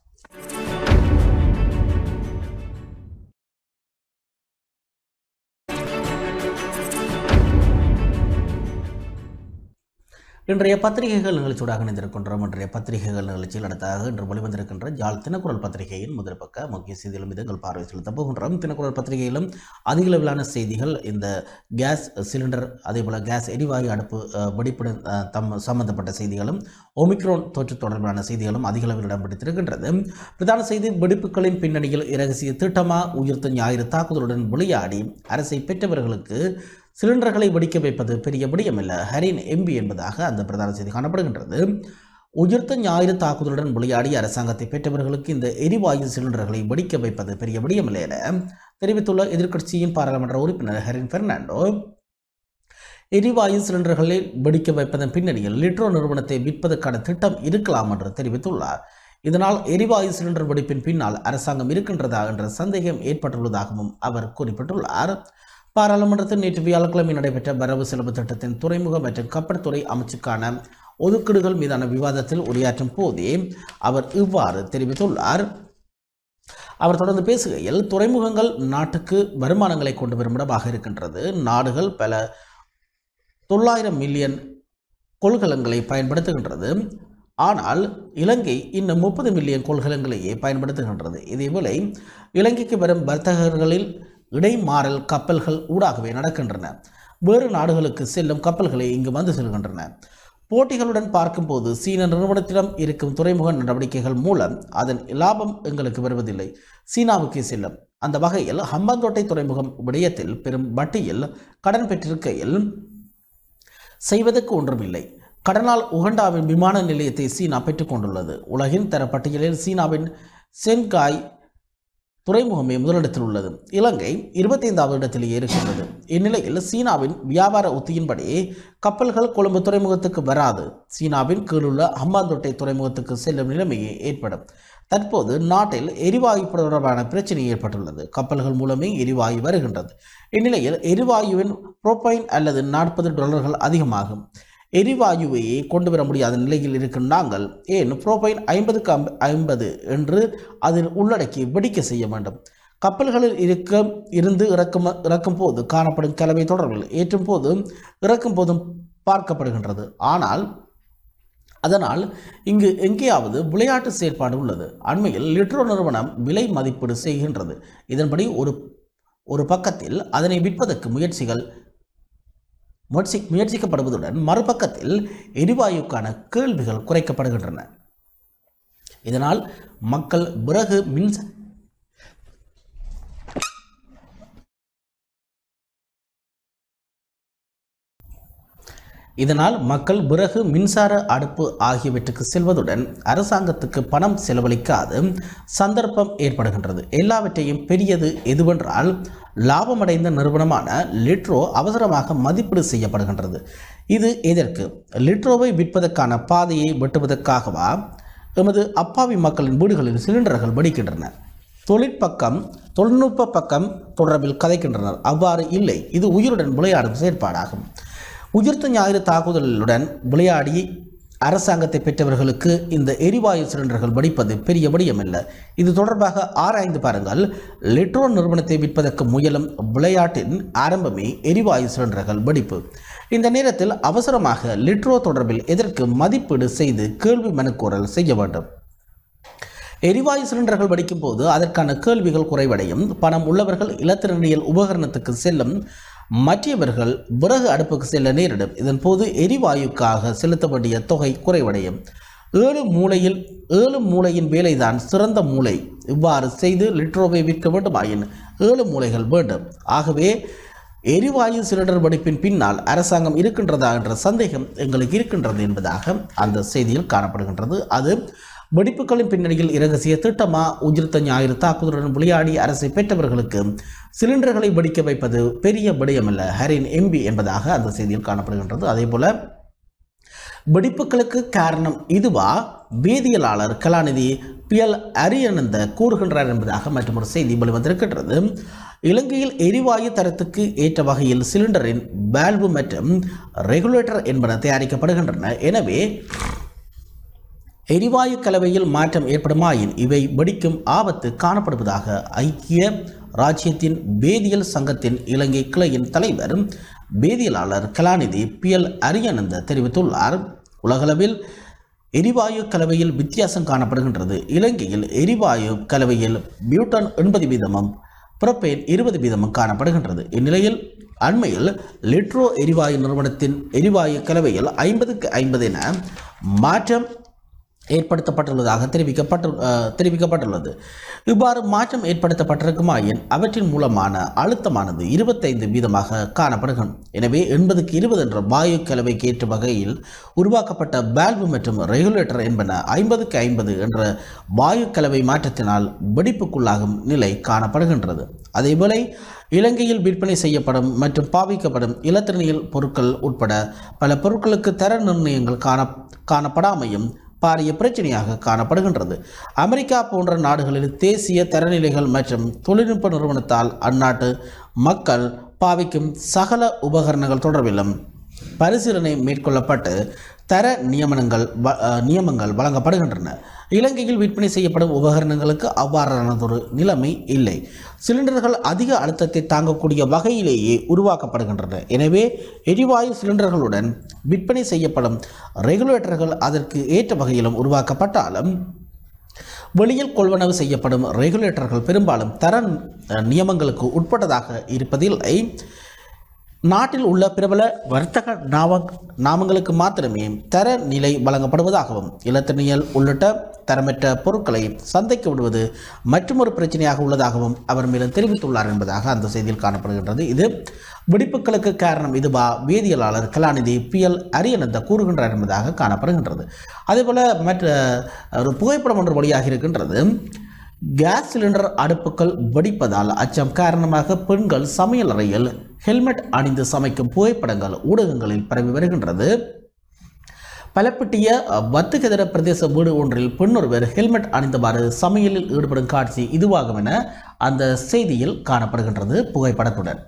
இன்றைய பத்திரிகைகள் நிகழ்ச்சியோடாக இணைந்திருக்கின்றோம் இன்றைய பத்திரிகைகள் நிகழ்ச்சியில் அடுத்ததாக இன்று வெளிவந்திருக்கின்ற ஜாழ் தினக்குரல் பத்திரிகையின் முதல் பக்க முக்கிய செய்திகளும் இதங்கள் பார்வை செலுத்த போகின்றோம் தினக்குரல் பத்திரிகையிலும் அதிக அளவிலான செய்திகள் இந்த கேஸ் சிலிண்டர் அதேபோல் கேஸ் எரிவாயு அடுப்பு அஹ், வெடிப்புடன் அஹ், தம் சம்பந்தப்பட்ட செய்திகளும் ஒமிக்ரோன் தொற்று தொடர்பான செய்திகளும் அதிக அளவில் இடம் பிடித்திருக்கின்றது பிரதான செய்தி வெடிப்புகளின் பின்னணியில் இரகசிய திட்டமா உயிர்த்த ஞாயிறு தாக்குதலுடன் விளையாடி அரசை பெற்றவர்களுக்கு சிலிண்டர்களை வெடிக்க வைப்பது பெரிய விடயமல்ல ஹரின் எம்பி என்பதாக அந்த பிரதான செய்தி காணப்படுகின்றது உயிர்த்த ஞாயிறு தாக்குதலுடன் விளையாடி அரசாங்கத்தை பெற்றவர்களுக்கு இந்த எரிவாயு சிலிண்டர்களை வெடிக்க வைப்பது பெரிய விடயமில்லை என தெரிவித்துள்ள எதிர்க்கட்சியின் பாராளுமன்ற உறுப்பினர் ஹரின் பெர்னாண்டோ எரிவாயு சிலிண்டர்களை வெடிக்க வைப்பதன் பின்னணியில் லிட்ரோ நிறுவனத்தை விற்பதற்கான திட்டம் இருக்கலாம் என்று தெரிவித்துள்ளார் இதனால் எரிவாயு சிலிண்டர் வெடிப்பின் பின்னால் அரசாங்கம் இருக்கின்றதா என்ற சந்தேகம் ஏற்பட்டுள்ளதாகவும் அவர் குறிப்பிட்டுள்ளார் பாராளுமன்றத்தில் நேற்று வியாழக்கிழமை நடைபெற்ற வரவு செலவு திட்டத்தின் துறைமுக மற்றும் கப்பற்துறை அமைச்சுக்கான ஒதுக்கீடுகள் மீதான விவாதத்தில் உரையாற்றும் போதே அவர் இவ்வாறு தெரிவித்துள்ளார் அவர் தொடர்ந்து பேசுகையில் துறைமுகங்கள் நாட்டுக்கு வருமானங்களை கொண்டு வரும் இடமாக இருக்கின்றது நாடுகள் பல தொள்ளாயிரம் மில்லியன் கொள்கலங்களை பயன்படுத்துகின்றது ஆனால் இலங்கை இன்னும் முப்பது மில்லியன் கொள்கலங்களையே பயன்படுத்துகின்றது இதேபோல இலங்கைக்கு வரும் வர்த்தகர்களில் இடைமாறல் கப்பல்கள் ஊடாகவே நடக்கின்றன வேறு நாடுகளுக்கு செல்லும் கப்பல்களை இங்கு வந்து செல்கின்றன போட்டிகளுடன் பார்க்கும்போது சீன நிறுவனத்திடம் இருக்கும் துறைமுக நடவடிக்கைகள் மூலம் அதன் லாபம் எங்களுக்கு வருவதில்லை சீனாவுக்கே செல்லும் அந்த வகையில் ஹம்பாந்தோட்டை துறைமுகம் விடயத்தில் பெரும் வட்டியில் கடன் பெற்றிருக்கையில் செய்வதற்கு ஒன்றுமில்லை கடனால் உகண்டாவின் விமான நிலையத்தை சீனா பெற்றுக்கொண்டுள்ளது உலகின் தர பட்டியலில் சீனாவின் சென்காய் துறைமுகமே முதலிடத்தில் உள்ளது இலங்கை இருபத்தைந்தாவது இடத்திலேயே இருக்கின்றது இந்நிலையில் சீனாவின் வியாபார உத்தியின்படி கப்பல்கள் கொழும்பு துறைமுகத்துக்கு வராது சீனாவின் கீழுள்ள ஹம்பாந்தோட்டை துறைமுகத்துக்கு செல்லும் நிலைமையே ஏற்படும் தற்போது நாட்டில் எரிவாயு தொடர்பான பிரச்சனை ஏற்பட்டுள்ளது கப்பல்கள் மூலமே எரிவாயு வருகின்றது இந்நிலையில் எரிவாயுவின் புரோப்பைன் அல்லது நாற்பது டாலர்கள் அதிகமாகும் எரிவாயுவையே கொண்டு வர முடியாத நிலையில் இருக்கும் நாங்கள் ஏன் புரோபைன் ஐம்பதுக்கு ஐம்ப ஐம்பது என்று அதில் உள்ளடக்கி வெடிக்க செய்ய வேண்டும் கப்பல்களில் இருக்க இருந்து இறக்கும் இறக்கும் போது காணப்படும் கலவை தொடர்பில் ஏற்றும் போது இறக்கும் போதும் பார்க்கப்படுகின்றது ஆனால் அதனால் இங்கு எங்கேயாவது விளையாட்டு செயற்பாடு உள்ளது அண்மையில் லிட்ரோ நிறுவனம் விலை மதிப்பீடு செய்கின்றது இதன்படி ஒரு ஒரு பக்கத்தில் அதனை விற்பதற்கு முயற்சிகள் முயற்சி முயற்சிக்கப்படுவதுடன் மறுபக்கத்தில் எரிவாயுக்கான கேள்விகள் குறைக்கப்படுகின்றன இதனால் மக்கள் விறகு மின்ச இதனால் மக்கள் விறகு மின்சார அடுப்பு ஆகியவற்றுக்கு செல்வதுடன் அரசாங்கத்துக்கு பணம் செலவழிக்காது சந்தர்ப்பம் ஏற்படுகின்றது எல்லாவற்றையும் பெரியது எதுவென்றால் லாபமடைந்த நிறுவனமான லிட்ரோ அவசரமாக மதிப்பீடு செய்யப்படுகின்றது இது எதற்கு லிட்ரோவை விற்பதற்கான பாதையை வெட்டுவதற்காகவா எமது அப்பாவி மக்களின் வீடுகளில் சிலிண்டர்கள் வெடிக்கின்றன தொழிற்பக்கம் தொழில்நுட்ப பக்கம் தொடர்பில் கதைக்கின்றனர் அவ்வாறு இல்லை இது உயிருடன் விளையாடும் செயற்பாடாகும் உயிர்த்த ஞாயிறு தாக்குதலுடன் விளையாடி அரசாங்கத்தை பெற்றவர்களுக்கு இந்த எரிவாயு சிலிண்டர்கள் வெடிப்பது பெரிய விடயமல்ல இது தொடர்பாக ஆராய்ந்து பாருங்கள் லிட்ரோ நிறுவனத்தை விற்பதற்கு முயலும் விளையாட்டின் ஆரம்பமே எரிவாயு சிலிண்டர்கள் வெடிப்பு இந்த நேரத்தில் அவசரமாக லிட்ரோ தொடர்பில் எதற்கு மதிப்பீடு செய்து கேள்வி மனுக்கோரல் செய்ய வேண்டும் எரிவாயு சிலிண்டர்கள் வெடிக்கும் போது அதற்கான கேள்விகள் குறைவடையும் பணம் உள்ளவர்கள் இலத்திரனியல் உபகரணத்துக்கு செல்லும் மற்றவர்கள் விறகு அடுப்புக்கு செல்ல நேரிடும் இதன் போது எரிவாயுக்காக செலுத்த வேண்டிய தொகை குறைவடையும் ஏழு மூலையில் ஏழு மூலையின் வேலைதான் சிறந்த மூளை இவ்வாறு செய்து லிட்ரோவை விற்க வேண்டுமாயின் ஏழு மூலைகள் வேண்டும் ஆகவே எரிவாயு சிலிண்டர் வெடிப்பின் பின்னால் அரசாங்கம் இருக்கின்றதா என்ற சந்தேகம் எங்களுக்கு இருக்கின்றது என்பதாக அந்த செய்தியில் காணப்படுகின்றது அது வெடிப்புகளின் பின்னணியில் இரகசிய திட்டமா உதிர்த்த ஞாயிறு தாக்குதலுடன் விளையாடி அரசை பெற்றவர்களுக்கு சிலிண்டர்களை வெடிக்க வைப்பது பெரிய விடயமல்ல ஹரின் எம்பி என்பதாக அந்த செய்தியில் காணப்படுகின்றது அதே போல வெடிப்புகளுக்கு காரணம் இதுவா வேதியியலாளர் கலாநிதி பியல் அரியனந்த கூறுகின்றார் என்பதாக மற்றொரு செய்தி வெளிவந்திருக்கின்றது இலங்கையில் எரிவாயு தரத்துக்கு ஏற்ற வகையில் சிலிண்டரின் வால்வு மற்றும் ரெகுலேட்டர் என்பன தயாரிக்கப்படுகின்றன எனவே எரிவாயு கலவையில் மாற்றம் ஏற்படுமாயின் இவை வெடிக்கும் ஆபத்து காணப்படுவதாக ஐக்கிய ராஜ்யத்தின் வேதியியல் சங்கத்தின் இலங்கை கிளையின் தலைவர் வேதியியலாளர் கலாநிதி பி எல் அரியானந்த தெரிவித்துள்ளார் உலகளவில் எரிவாயு கலவையில் வித்தியாசம் காணப்படுகின்றது இலங்கையில் எரிவாயு கலவையில் பியூட்டான் எண்பது வீதமும் புரோப்பேன் இருபது வீதமும் காணப்படுகின்றது இந்நிலையில் அண்மையில் லிட்ரோ எரிவாயு நிறுவனத்தின் எரிவாயு கலவையில் ஐம்பதுக்கு ஐம்பது என மாற்றம் ஏற்படுத்தப்பட்டுள்ளதாக தெரிவிக்கப்பட்டு அஹ், தெரிவிக்கப்பட்டுள்ளது இவ்வாறு மாற்றம் ஏற்படுத்தப்பட்டிருக்குமாயின் அவற்றின் மூலமான அழுத்தமானது இருபத்தைந்து வீதமாக காணப்படுகும் எனவே எண்பதுக்கு இருபது என்ற வாயு கலவைக்கு ஏற்ற வகையில் உருவாக்கப்பட்ட வால்வு மற்றும் ரெகுலேட்டர் என்பன ஐம்பதுக்கு ஐம்பது என்ற வாயு கலவை மாற்றத்தினால் வெடிப்புக்குள்ளாகும் நிலை காணப்படுகின்றது அதேபோல இலங்கையில் விற்பனை செய்யப்படும் மற்றும் பாவிக்கப்படும் இலத்திரனியல் பொருட்கள் உட்பட பல பொருட்களுக்கு தர நிர்ணயங்கள் காண காணப்படாமையும் பாரிய பிரச்சனையாக காணப்படுகின்றது அமெரிக்கா போன்ற நாடுகளில் தேசிய தரநிலைகள் மற்றும் தொழில்நுட்ப நிறுவனத்தால் அந்நாட்டு மக்கள் பாவிக்கும் சகல உபகரணங்கள் தொடர்பிலும் பரிசீலனை மேற்கொள்ளப்பட்டு தர நியமனங்கள் வ- அஹ், நியமங்கள் வழங்கப்படுகின்றன இலங்கையில் விற்பனை செய்யப்படும் உபகரணங்களுக்கு அவ்வாறானதொரு நிலைமை இல்லை சிலிண்டர்கள் அதிக அழுத்தத்தை தாங்கக்கூடிய வகையிலேயே உருவாக்கப்படுகின்றன எனவே எரிவாயு சிலிண்டர்களுடன் விற்பனை செய்யப்படும் ரெகுலேட்டர்கள் அதற்கு ஏற்ற வகையிலும் உருவாக்கப்பட்டாலும் வெளியில் கொள்வனவு செய்யப்படும் ரெகுலேட்டர்கள் பெரும்பாலும் தர அஹ், நியமங்களுக்கு உட்பட்டதாக இருப்பதில்லை நாட்டில் உள்ள பிரபல வர்த்தக நாம நாமங்களுக்கு மாத்திரமே தர நிலை வழங்கப்படுவதாகவும் இலத்திரனியல் உள்ளிட்ட தரமற்ற பொருட்களை சந்தைக்கு விடுவது மற்றொரு பிரச்சனையாக உள்ளதாகவும் அவர் மேலும் தெரிவித்துள்ளார் என்பதாக அந்த செய்தியில் காணப்படுகின்றது இது வெடிப்புகளுக்கு காரணம் இதுவா வேதியியலாளர் கலாநிதி பி எல் அரியநந்த கூறுகின்றார் என்பதாக காணப்படுகின்றது அதேபோல மற்ற ஒரு புகைப்படம் ஒன்று வழியாக இருக்கின்றது கேஸ் சிலிண்டர் அடுப்புகள் வெடிப்பதால் அச்சம் காரணமாக பெண்கள் சமையல் அறையில் ஹெல்மெட் அணிந்து சமைக்கும் புகைப்படங்கள் ஊடகங்களில் பரவி வருகின்றது பலப்பட்டிய வத்துக்கதிர பிரதேச வீடு ஒன்றில் பெண்ணொருவர் ஹெல்மெட் அணிந்தவாறு சமையலில் ஈடுபடும் காட்சி இதுவாகும் என அந்த செய்தியில் காணப்படுகின்றது புகைப்படத்துடன்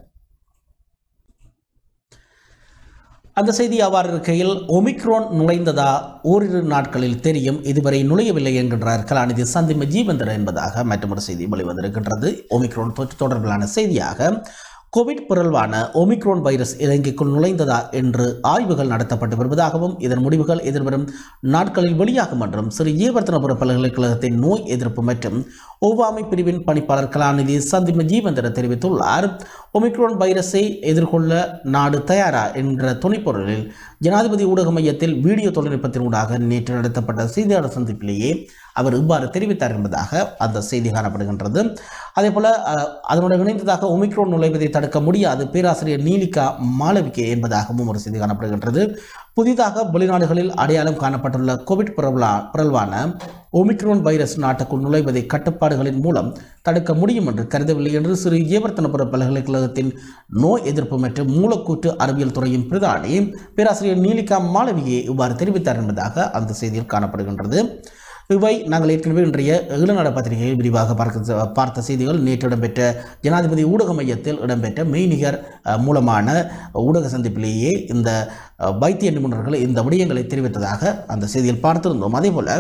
அந்த செய்தி அவ்வாறு இருக்கையில் ஒமிக்ரோன் நுழைந்ததா ஓரிரு நாட்களில் தெரியும் இதுவரை நுழையவில்லை என்கின்றார் கலாநிதி சந்திம ஜீவந்தர் என்பதாக மற்றொரு செய்தி வெளிவந்திருக்கின்றது ஒமிக்ரோன் தொற்று தொடர்பிலான செய்தியாக கோவிட் பிறழ்வான ஒமிக்ரோன் வைரஸ் இலங்கைக்குள் நுழைந்ததா என்று ஆய்வுகள் நடத்தப்பட்டு வருவதாகவும் இதன் முடிவுகள் எதிர்வரும் நாட்களில் வெளியாகும் என்றும் ஸ்ரீ ஜீவர்த்தனபுர பல்கலைக்கழகத்தின் நோய் எதிர்ப்பு மற்றும் ஒவ்வாமை பிரிவின் பணிப்பாளர் கலாநிதி சந்திம ஜீவந்தர் தெரிவித்துள்ளார் ஒமிக்ரோன் வைரஸை எதிர்கொள்ள நாடு தயாரா என்ற துணைப்பொருளில் ஜனாதிபதி ஊடக மையத்தில் வீடியோ தொழில்நுட்பத்தினூடாக நேற்று நடத்தப்பட்ட செய்தியாளர் சந்திப்பிலேயே அவர் இவ்வாறு தெரிவித்தார் என்பதாக அந்த செய்தி காணப்படுகின்றது அதேபோல அஹ், அதனுடன் இணைந்ததாக ஒமிக்ரோன் நுழைவதை தடுக்க முடியாது பேராசிரியர் நீலிகா மாளவிகே என்பதாகவும் ஒரு செய்தி காணப்படுகின்றது புதிதாக வெளிநாடுகளில் அடையாளம் காணப்பட்டுள்ள கோவிட் பிறவலா பிறழ்வான ஒமிக்ரோன் வைரஸ் நாட்டுக்குள் நுழைவதை கட்டுப்பாடுகளின் மூலம் தடுக்க முடியும் என்று கருதவில்லை என்று ஸ்ரீ ஜீவர்த்தனபுர பல்கலைக்கழகத்தின் நோய் எதிர்ப்பு மற்றும் மூலக்கூற்று அறிவியல் துறையின் பிரதானி பேராசிரியர் நீலிகா மாளவிகே இவ்வாறு தெரிவித்தார் என்பதாக அந்த செய்தியில் காணப்படுகின்றது இவை நாங்கள் ஏற்கனவே இன்றைய ஈழநாட பத்திரிகையில் விரிவாக பார்க்க பார்த்த செய்திகள் நேற்று இடம்பெற்ற ஜனாதிபதி ஊடக மையத்தில் இடம்பெற்ற மெய்நிகர் அஹ், மூலமான ஊடக சந்திப்பிலேயே இந்த அஹ், வைத்திய நிபுணர்கள் இந்த விடயங்களை தெரிவித்ததாக அந்த செய்தியில் பார்த்திருந்தோம் அதேபோல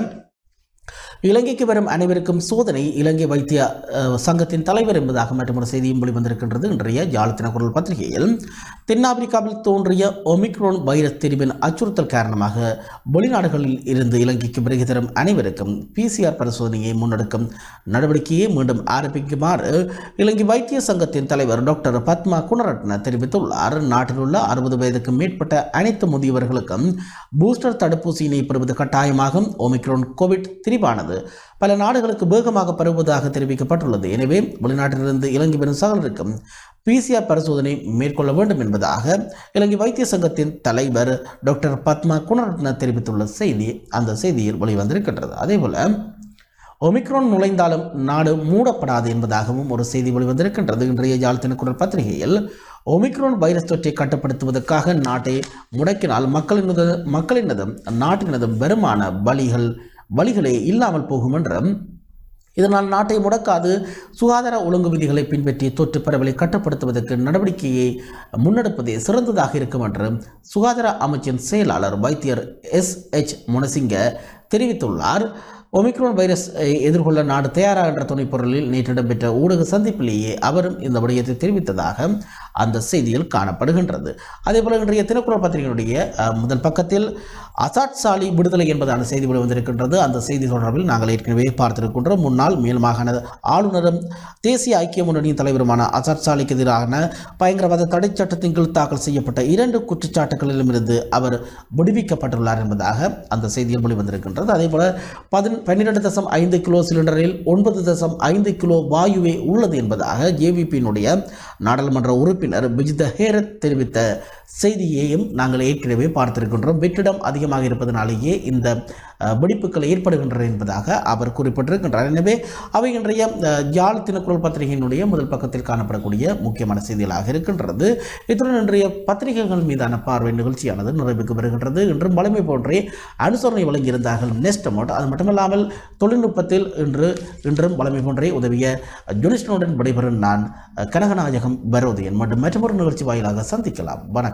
இலங்கைக்கு வரும் அனைவருக்கும் சோதனை இலங்கை வைத்திய அஹ், சங்கத்தின் தலைவர் என்பதாக மற்றொரு செய்தியும் வெளிவந்திருக்கின்றது இன்றைய ஜாலத்தின குரல் பத்திரிகையில் தென்னாப்பிரிக்காவில் தோன்றிய ஒமிக்ரோன் வைரஸ் திரிவின் அச்சுறுத்தல் காரணமாக வெளிநாடுகளில் இருந்து இலங்கைக்கு வருகை தரும் அனைவருக்கும் பிசிஆர் பரிசோதனையை முன்னெடுக்கும் நடவடிக்கையை மீண்டும் ஆரம்பிக்குமாறு இலங்கை வைத்திய சங்கத்தின் தலைவர் டாக்டர் பத்மா குணரட்ன தெரிவித்துள்ளார் நாட்டில் உள்ள அறுபது வயதுக்கு மேற்பட்ட அனைத்து முதியவர்களுக்கும் பூஸ்டர் தடுப்பூசியினை பெறுவது கட்டாயமாகும் ஒமிக்ரோன் கோவிட் திரிவானது பல நாடுகளுக்கு வேகமாக பரவுவதாக தெரிவிக்கப்பட்டுள்ளது எனவே வெளிநாட்டிலிருந்து இலங்கை வரும் சகலருக்கும் பிசிஆர் பரிசோதனை மேற்கொள்ள வேண்டும் என்பதாக இலங்கை வைத்திய சங்கத்தின் தலைவர் டாக்டர் பத்மா குணரட்ன தெரிவித்துள்ள செய்தி அந்த செய்தியில் வெளிவந்திருக்கின்றது அதேபோல ஒமிக்ரோன் நுழைந்தாலும் நாடு மூடப்படாது என்பதாகவும் ஒரு செய்தி வெளிவந்திருக்கின்றது இன்றைய ஜாழ்த்தின குரல் பத்திரிகையில் ஒமிக்ரோன் வைரஸ் தொற்றை கட்டுப்படுத்துவதற்காக நாட்டை முடக்கினால் மக்களினது மக்களினதும் நாட்டினதும் வருமான வழிகள் வழிகளே இல்லாமல் போகும் என்றும் இதனால் நாட்டை முடக்காது சுகாதார ஒழுங்கு விதிகளை பின்பற்றி தொற்று பரவலை கட்டுப்படுத்துவதற்கு நடவடிக்கையை முன்னெடுப்பதே சிறந்ததாக இருக்கும் என்று சுகாதார அமைச்சின் செயலாளர் வைத்தியர் எஸ் எச் முனசிங்க தெரிவித்துள்ளார் ஒமிக்ரோன் வைரஸ் எதிர்கொள்ள நாடு தயாரா என்ற துணைப்பொருளில் நேற்று இடம்பெற்ற ஊடக சந்திப்பிலேயே அவரும் இந்த விடயத்தை தெரிவித்ததாக அந்த செய்தியில் காணப்படுகின்றது அதேபோல இன்றைய தினக்குரல் பத்திரிகையினுடைய அஹ், முதல் பக்கத்தில் அசாட் சாலி விடுதலை என்பதான செய்தி வெளிவந்திருக்கின்றது அந்த செய்தி தொடர்பில் நாங்கள் ஏற்கனவே பார்த்திருக்கின்றோம் முன்னாள் மேல் மாகாண ஆளுநரும் தேசிய ஐக்கிய முன்னணியின் தலைவருமான அசாட் சாலிக்கு எதிரான பயங்கரவாத தடை சட்டத்தின் கீழ் தாக்கல் செய்யப்பட்ட இரண்டு குற்றச்சாட்டுகளிலுமிருந்து அவர் விடுவிக்கப்பட்டுள்ளார் என்பதாக அந்த செய்தியில் வெளிவந்திருக்கின்றது அதேபோல பதின் பன்னிரெண்டு தசம் ஐந்து கிலோ சிலிண்டரில் ஒன்பது தசம் ஐந்து கிலோ வாயுவே உள்ளது என்பதாக ஜேவிபியினுடைய நாடாளுமன்ற உறுப்பினர் பிஜித ஹேரத் தெரிவித்த செய்தியையும் நாங்கள் ஏற்கனவே பார்த்திருக்கின்றோம் வெற்றிடம் அதிகமாக இருப்பதனாலேயே இந்த அஹ், வெடிப்புகள் ஏற்படுகின்றன என்பதாக அவர் குறிப்பிட்டிருக்கின்றார் எனவே அவை இன்றைய அஹ், யாழ் தினக்குரல் பத்திரிகையினுடைய முதல் பக்கத்தில் காணப்படக்கூடிய முக்கியமான செய்திகளாக இருக்கின்றது இத்துடன் இன்றைய பத்திரிகைகள் மீதான பார்வை நிகழ்ச்சியானது நிறைவுக்கு வருகின்றது இன்றும் வலிமை போன்றே அனுசரணை வழங்கியிருந்தார்கள் நெஸ்ட் அமௌண்ட் அது மட்டுமல்லாமல் தொழில்நுட்பத்தில் இன்று இன்றும் வலிமை போன்றே உதவிய ஜொனிஸ்டனுடன் விடைபெறும் நான் அஹ், கனகநாயகம் பரோதியன் மற்றும் மற்றொரு நிகழ்ச்சி வாயிலாக சந்திக்கலாம் வணக்கம்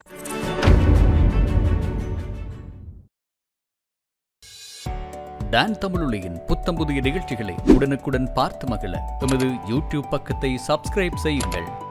டான் தமிழொலியின் புத்தம் புதிய நிகழ்ச்சிகளை உடனுக்குடன் பார்த்து மகிழ எமது யூடியூப் பக்கத்தை சப்ஸ்கிரைப் செய்யுங்கள்